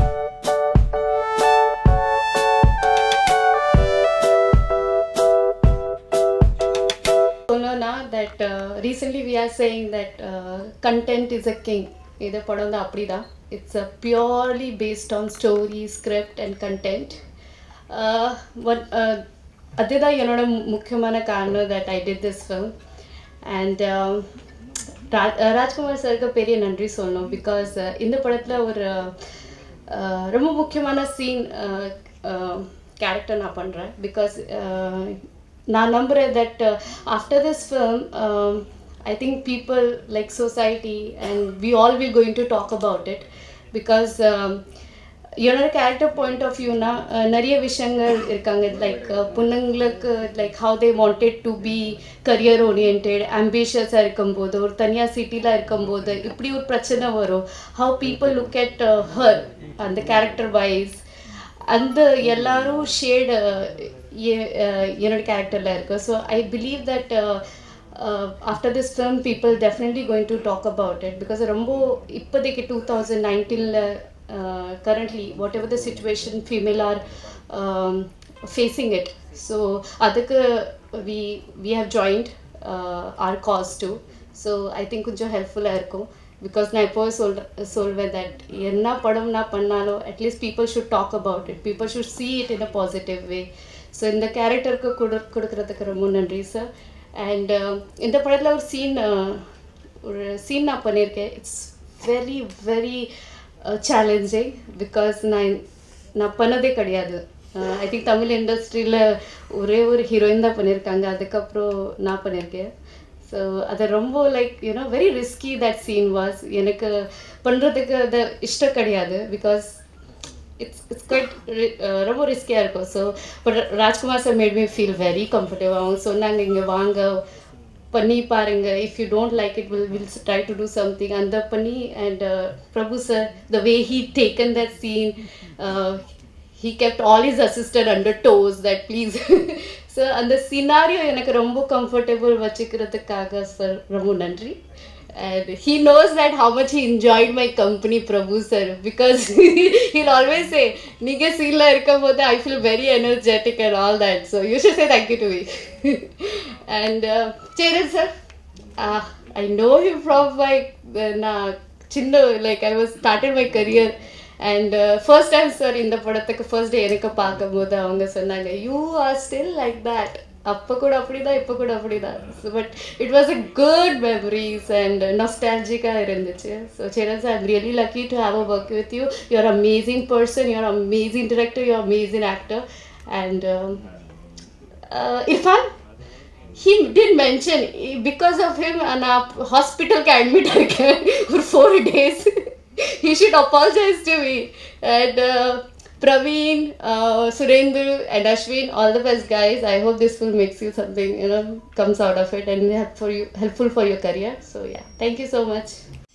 சொன்னோன்னா that recently we are saying that content is a king இது படம் வந்து அப்படி தான் it's a purely based on story script and content one அதுதான் என்னோட மு- முக்கியமான காரணம் that I did this film and Rajkumar சாருக்கு பெரிய நன்றி சொல்லணும் பிகாஸ் இந்த படத்தில் ஒரு uh, ரொம்ப முக்கியமான சீன் கேரக்டர் நான் பண்ணுறேன் பிகாஸ் நான் நம்புகிறேன் that after this film I think people like society and we all will going to talk about it because என்னோட கேரக்டர் பாயிண்ட் ஆஃப் வியூனா நிறைய விஷயங்கள் இருக்காங்க லைக் பொண்ணுங்களுக்கு like how they wanted to be career orient ஆம்பிஷியஸாக இருக்கும்போது ஒரு தனியாக சிட்டியில் இருக்கும்போது இப்படி ஒரு பிரச்சனை வரும் how people look at her அந்த கேரக்டர் வைஸ் அந்த எல்லாரும் ஷேடு என்னோட கேரக்டரில் இருக்கு so I believe that after this film people definitely going to talk about it because ரொம்ப இப்போதைக்கு டூ தௌசண்ட் நைன்டீனில் currently whatever the situation female are facing it so அதுக்கு we we have joined our cause too so I think கொஞ்சம் ஹெல்ப்ஃபுல்லாக இருக்கும் because நான் எப்போவே சொல்ற சொல்வேன் தட் என்ன படம் நான் பண்ணாலும் at least people should talk about it people should see it in a positive way so இந்த கேரக்டருக்கு கொடு கொடுக்கறதுக்கு ரொம்ப நன்றி சார் அண்ட் இந்த படத்தில் ஒரு சீன் ஒரு சீன் நான் பண்ணியிருக்கேன் it's very very challenging because நான் நான் பண்ணதே கிடையாது ஐ திங்க் தமிழ் இண்டஸ்ட்ரியில் ஒரே ஒரு ஹீரோயின் தான் பண்ணியிருக்காங்க அதுக்கப்புறம் நான் பண்ணியிருக்கேன் ஸோ அது ரொம்ப like you know very risky that scene was எனக்கு பண்ணுறதுக்கு அது இஷ்டம் கிடையாது பிகாஸ் இட்ஸ் இட்ஸ் குவைட் ரொம்ப ரிஸ்கியாக இருக்கும் so but Rajkumar sir made me feel very comfortable அவங்க சொன்னாங்க இங்கே வாங்க பண்ணி பாருங்க if you don't like it will will try to do something அந்த பண்ணி and Prabhu sir the way he taken that scene he kept all is assistant under those that please so அந்த scenario எனக்கு ரொம்ப கம்ஃபர்டபுள் வச்சுக்கிறதுக்காக சார் ரொம்ப நன்றி and he knows that how much he enjoyed my company prabhu sir because he'll always say நீங்க சீன்ல இருக்கும் போது i feel very energetic and all that so you should say thank you to me and uh, Cheran sir uh, i know him from my uh, நான் சின்ன like i was started my career and first time sir இந்த படத்துக்கு first day எனக்கு பார்க்கும்போது அவங்க சொன்னாங்க you are still like that அப்போ கூட அப்படிதான் இப்போ கூட அப்படிதான் but it was a good memories and நாஸ்டாலஜிக்காக இருந்துச்சு so Cheran sir I'm really lucky to have a work with you you are amazing person you are amazing director you are amazing actor and Irfan he did mention because of him நான் hospital க்கு admit இருக்கேன் ஒரு four days he should apologize to me and uh, Praveen, uh, Surendra and Ashwin, all the best guys. I hope this film makes you something, you know, comes out of it and help for you, helpful for your career. So yeah, thank you so much.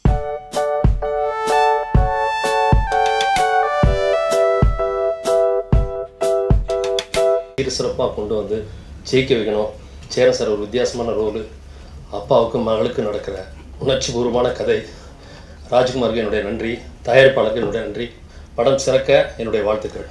சீர் சிறப்பாக கொண்டு வந்து ஜெயிக்க வைக்கணும் Cheran sir ஒரு வித்தியாசமான roll அப்பாவுக்கும் மகளுக்கும் நடக்கிற உணர்ச்சி பூர்வமான கதை ராஜ்குமாருக்கு என்னுடைய நன்றி தயாரிப்பாளருக்கு என்னுடைய நன்றி படம் சிறக்க என்னுடைய வாழ்த்துக்கள்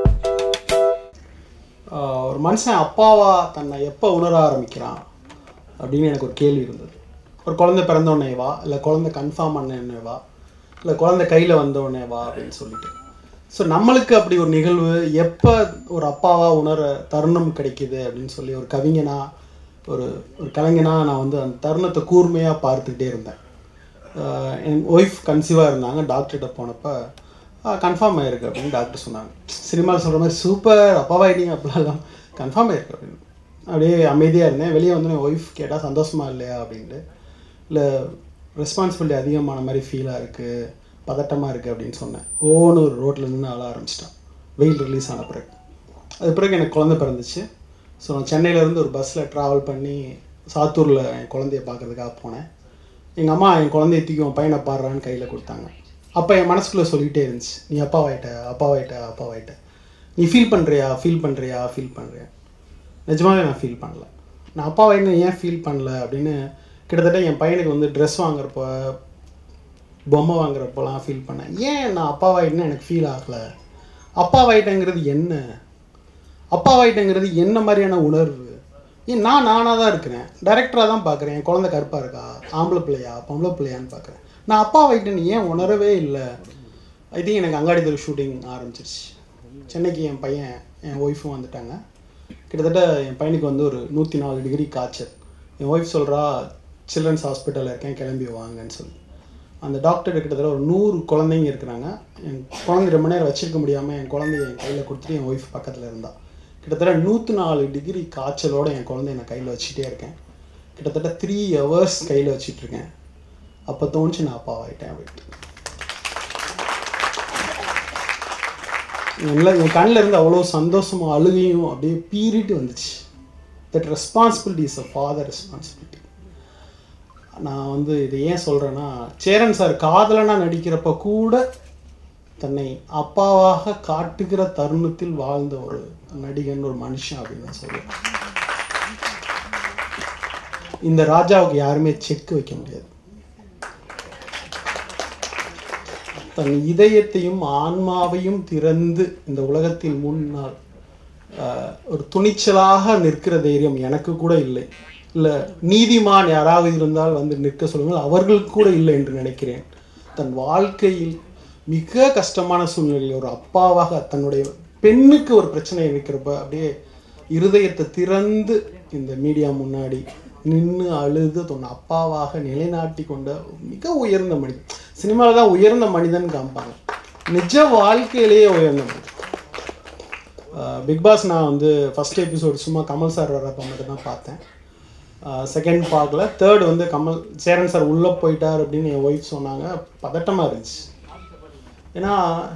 ஆஹ் ஒரு மனுஷன் அப்பாவா தன்னை எப்போ உணர ஆரம்பிக்கிறான் அப்படின்னு எனக்கு ஒரு கேள்வி இருந்தது ஒரு குழந்தை பிறந்தோடனே வா இல்லை குழந்தை கன்ஃபார்ம் பண்ண வா இல்லை குழந்தை கையில் வந்தோடனே வா அப்படின்னு சொல்லிட்டு ஸோ நம்மளுக்கு அப்படி ஒரு நிகழ்வு எப்போ ஒரு அப்பாவா உணர தருணம் கிடைக்குது அப்படின்னு சொல்லி ஒரு கவிஞனா ஒரு ஒரு கலைஞனா நான் வந்து அந்த தருணத்தை கூர்மையாக பார்த்துக்கிட்டே இருந்தேன் ஆஹ் என் ஒய்ஃப் கன்சீவாக இருந்தாங்க டாக்டர்கிட்ட போனப்போ கன்ஃபார்ம் ஆயிருக்கு அப்படின்னு டாக்டர் சொன்னாங்க சினிமாவில் சொல்கிற மாதிரி சூப்பர் அப்பாவாயிட்டீங்க அப்படிலாம் கன்ஃபார்ம் ஆயிருக்கு அப்படின்னு அப்படியே அமைதியாக இருந்தேன் வெளியே வந்து என் ஒய்ஃப் கேட்டால் சந்தோஷமா இல்லையா அப்படின்ட்டு இல்லை ரெஸ்பான்சிபிலிட்டி அதிகமான மாதிரி ஃபீலாக இருக்குது பதட்டமாக இருக்குது அப்படின்னு சொன்னேன் ஓன்னு ஒரு ரோட்டில் நின்று அழ ஆரம்பிச்சிட்டான் வெயில் ரிலீஸ் ஆன பிறகு அது பிறகு எனக்கு குழந்தை பிறந்துச்சு ஸோ நான் சென்னையிலேருந்து ஒரு பஸ்ஸில் ட்ராவல் பண்ணி சாத்தூரில் என் குழந்தைய பார்க்கறதுக்காக போனேன் எங்கள் அம்மா என் குழந்தைய தூக்கி உன் பையனை பாடுறான்னு கையில் கொடுத்தாங்க அப்போ என் மனசுக்குள்ளே சொல்லிகிட்டே இருந்துச்சு நீ அப்பாவாயிட்ட அப்பாவாயிட்ட அப்பாவாயிட்ட நீ ஃபீல் பண்ணுறியா ஃபீல் பண்ணுறியா ஃபீல் பண்ணுறியா நிஜமாவே நான் ஃபீல் பண்ணல நான் அப்பாவாயின்னு ஏன் ஃபீல் பண்ணல அப்படின்னு கிட்டத்தட்ட என் பையனுக்கு வந்து ட்ரெஸ் வாங்குறப்ப பொம்மை வாங்குறப்போலாம் ஃபீல் பண்ணேன் ஏன் நான் அப்பாவாயிட்டுன்னு எனக்கு ஃபீல் ஆகலை அப்பாவாயிட்டேங்கிறது என்ன அப்பாவாயிட்டேங்கிறது என்ன மாதிரியான உணர்வு ஏன் நான் நானாக தான் இருக்கிறேன் டைரக்டராக தான் பார்க்குறேன் என் குழந்தை கருப்பாக இருக்கா ஆம்பளை பிள்ளையா பொம்பளை பிள்ளையான்னு பார்க்குறேன் நான் அப்பாவாயிட்டேன்னு ஏன் உணரவே இல்லை ஐ திங்க் எனக்கு அங்காடி தெரு ஷூட்டிங் ஆரம்பிச்சிருச்சு சென்னைக்கு என் பையன் என் ஒய்ஃபும் வந்துட்டாங்க கிட்டத்தட்ட என் பையனுக்கு வந்து ஒரு நூற்றி நாலு டிகிரி காய்ச்சல் என் ஒய்ஃப் சொல்கிறா சில்ட்ரன்ஸ் ஹாஸ்பிட்டலில் இருக்கேன் கிளம்பி வாங்கன்னு சொல்லி அந்த டாக்டர் கிட்டத்தட்ட ஒரு நூறு குழந்தைங்க இருக்கிறாங்க என் குழந்தை ரொம்ப நேரம் வச்சிருக்க முடியாமல் என் குழந்தைய என் கையில் கொடுத்துட்டு என் ஒய்ஃப் பக்கத்தில் இருந்தா கிட்டத்தட்ட நூற்றி நாலு டிகிரி காய்ச்சலோட என் குழந்தைய நான் கையில் வச்சுட்டே இருக்கேன் கிட்டத்தட்ட த்ரீ ஹவர்ஸ் கையில் வச்சிட்டு இருக்கேன் அப்போ தோணுச்சு நான் அப்பாவாயிட்டேன் அப்படின்ட்டு எல்லாம் என் கண்ணில் இருந்து அவ்வளோ சந்தோஷமும் அழுகையும் அப்படியே பீறிட்டு வந்துச்சு that responsibility is a father responsibility நான் வந்து இதை ஏன் சொல்கிறேன்னா சேரன் சார் காதலனாக நடிக்கிறப்ப கூட தன்னை அப்பாவாக காட்டுகிற தருணத்தில் வாழ்ந்த ஒரு நடிகன் ஒரு மனுஷன் அப்படின்னு நான் சொல்லுவேன் இந்த ராஜாவுக்கு யாருமே செக் வைக்க முடியாது தன் இதயத்தையும் ஆன்மாவையும் திறந்து இந்த உலகத்தில் முன்னால் ஆஹ், ஒரு துணிச்சலாக நிற்கிற தைரியம் எனக்கு கூட இல்லை இல்லை நீதிமான் யாராவது இருந்தால் வந்து நிற்க சொல்லுங்கள் அவர்களுக்கு கூட இல்லை என்று நினைக்கிறேன் தன் வாழ்க்கையில் மிக கஷ்டமான சூழ்நிலையில் ஒரு அப்பாவாக தன்னுடைய பெண்ணுக்கு ஒரு பிரச்சனை இருக்கிறப்ப அப்படியே இருதயத்தை திறந்து இந்த மீடியா முன்னாடி நின்று அழுது தன் அப்பாவாக நிலைநாட்டி கொண்ட மிக உயர்ந்த மனிதன் சினிமாவில் தான் உயர்ந்த மனிதன் காமிப்பாங்க நிஜ வாழ்க்கையிலேயே உயர்ந்த மனிதன் பிக் பாஸ் நான் வந்து ஃபர்ஸ்ட் எபிசோடு சும்மா கமல் சார் வர்றப்ப மட்டும் தான் பார்த்தேன் செகண்ட் பார்க்கல தேர்ட் வந்து கமல் சேரன் சார் உள்ளே போயிட்டார் அப்படின்னு என் ஒய்ஃப் சொன்னாங்க பதட்டமாக இருந்துச்சு ஏன்னா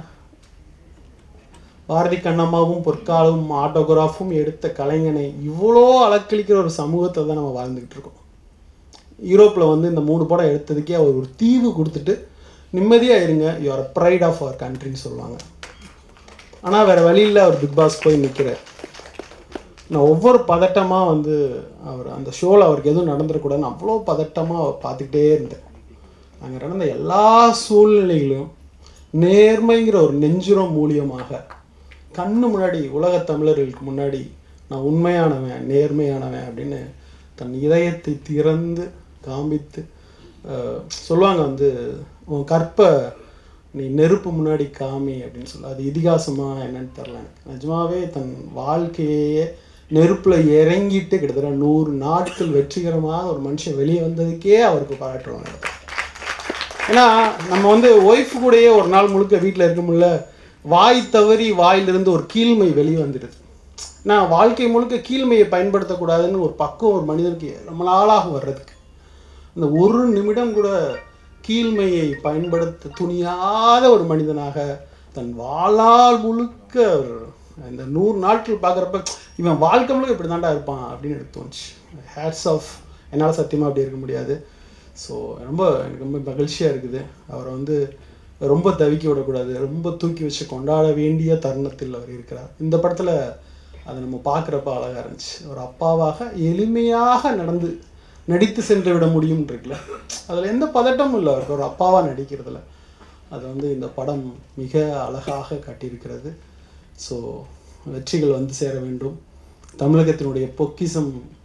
பாரதி கண்ணம்மாவும் பொற்காலமும் ஆட்டோகிராஃபும் எடுத்த கலைஞனை இவ்வளோ அலக்களிக்கிற ஒரு சமூகத்தை தான் நம்ம வாழ்ந்துக்கிட்டு இருக்கோம் யூரோப்பில் வந்து இந்த மூணு படம் எடுத்ததுக்கே அவர் ஒரு தீவு கொடுத்துட்டு நிம்மதியாக இருங்க யூஆர் ப்ரைட் ஆஃப் அவர் கண்ட்ரின்னு சொல்லுவாங்க ஆனால் வேறு வழியில் அவர் பிக் பாஸ் போய் நிற்கிறார் நான் ஒவ்வொரு பதட்டமாக வந்து அவர் அந்த ஷோவில் அவருக்கு எதுவும் நடந்துடக்கூடாதுன்னு அவ்வளோ பதட்டமாக பார்த்துக்கிட்டே இருந்தேன் அங்கே நடந்த எல்லா சூழ்நிலைகளிலும் நேர்மைங்கிற ஒரு நெஞ்சுரம் மூலியமாக கண்ணு முன்னாடி உலகத் தமிழர்களுக்கு முன்னாடி நான் உண்மையானவன் நேர்மையானவன் அப்படின்னு தன் இதயத்தை திறந்து காண்பித்து அஹ், சொல்லுவாங்க வந்து உன் கற்பை நீ நெருப்பு முன்னாடி காமி அப்படின்னு சொல்ல அது இதிகாசமா என்னன்னு தெரில எனக்கு நிஜமாவே தன் வாழ்க்கையே நெருப்புல இறங்கிட்டு கிட்டத்தட்ட நூறு நாட்கள் வெற்றிகரமாக ஒரு மனுஷன் வெளியே வந்ததுக்கே அவருக்கு பாராட்டுவாங்க ஏன்னா நம்ம வந்து ஒய்ஃப் கூடயே ஒரு நாள் முழுக்க வீட்டில் இருக்க முடியல வாய் தவறி வாயிலிருந்து ஒரு கீழ்மை வெளியே வந்துடுது நான் வாழ்க்கை முழுக்க கீழ்மையை பயன்படுத்தக்கூடாதுன்னு ஒரு பக்கம் ஒரு மனிதனுக்கு ரொம்ப நாளாக வர்றதுக்கு அந்த ஒரு நிமிடம் கூட கீழ்மையை பயன்படுத்த துணியாத ஒரு மனிதனாக தன் வாழ்நாள் முழுக்க ஒரு இந்த நூறு நாட்கள் பார்க்குறப்ப இவன் வாழ்க்கை முழுக்க இப்படி தாண்டா இருப்பான் அப்படின்னு எனக்கு தோணுச்சு ஹேட்ஸ் ஆஃப் என்னால் சத்தியமாக அப்படி இருக்க முடியாது ஸோ ரொம்ப எனக்கு ரொம்ப மகிழ்ச்சியாக இருக்குது அவரை வந்து ரொம்ப தவிக்க விடக்கூடாது ரொம்ப தூக்கி வச்சு கொண்டாட வேண்டிய தருணத்தில் அவர் இருக்கிறார் இந்த படத்தில் அதை நம்ம பார்க்குறப்ப அழகாக இருந்துச்சு ஒரு அப்பாவாக எளிமையாக நடந்து நடித்து சென்று விட முடியும் இருக்குல்ல அதில் எந்த பதட்டமும் இல்லை அவருக்கு ஒரு அப்பாவாக நடிக்கிறதுல அது வந்து இந்த படம் மிக அழகாக காட்டியிருக்கிறது ஸோ வெற்றிகள் வந்து சேர வேண்டும் தமிழகத்தினுடைய பொக்கிஷம்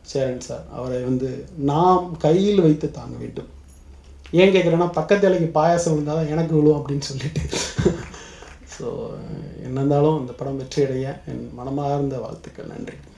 சேரன் சார் அவரை வந்து நாம் கையில் வைத்து தாங்க வேண்டும் ஏன் கேட்குறேன்னா பக்கத்து இலைக்கு பாயாசம் இருந்தாலும் எனக்கு விழும் அப்படின்னு சொல்லிட்டு ஸோ என்ன இருந்தாலும் இந்த படம் வெற்றி அடைய என் மனமார்ந்த வாழ்த்துக்கள் நன்றி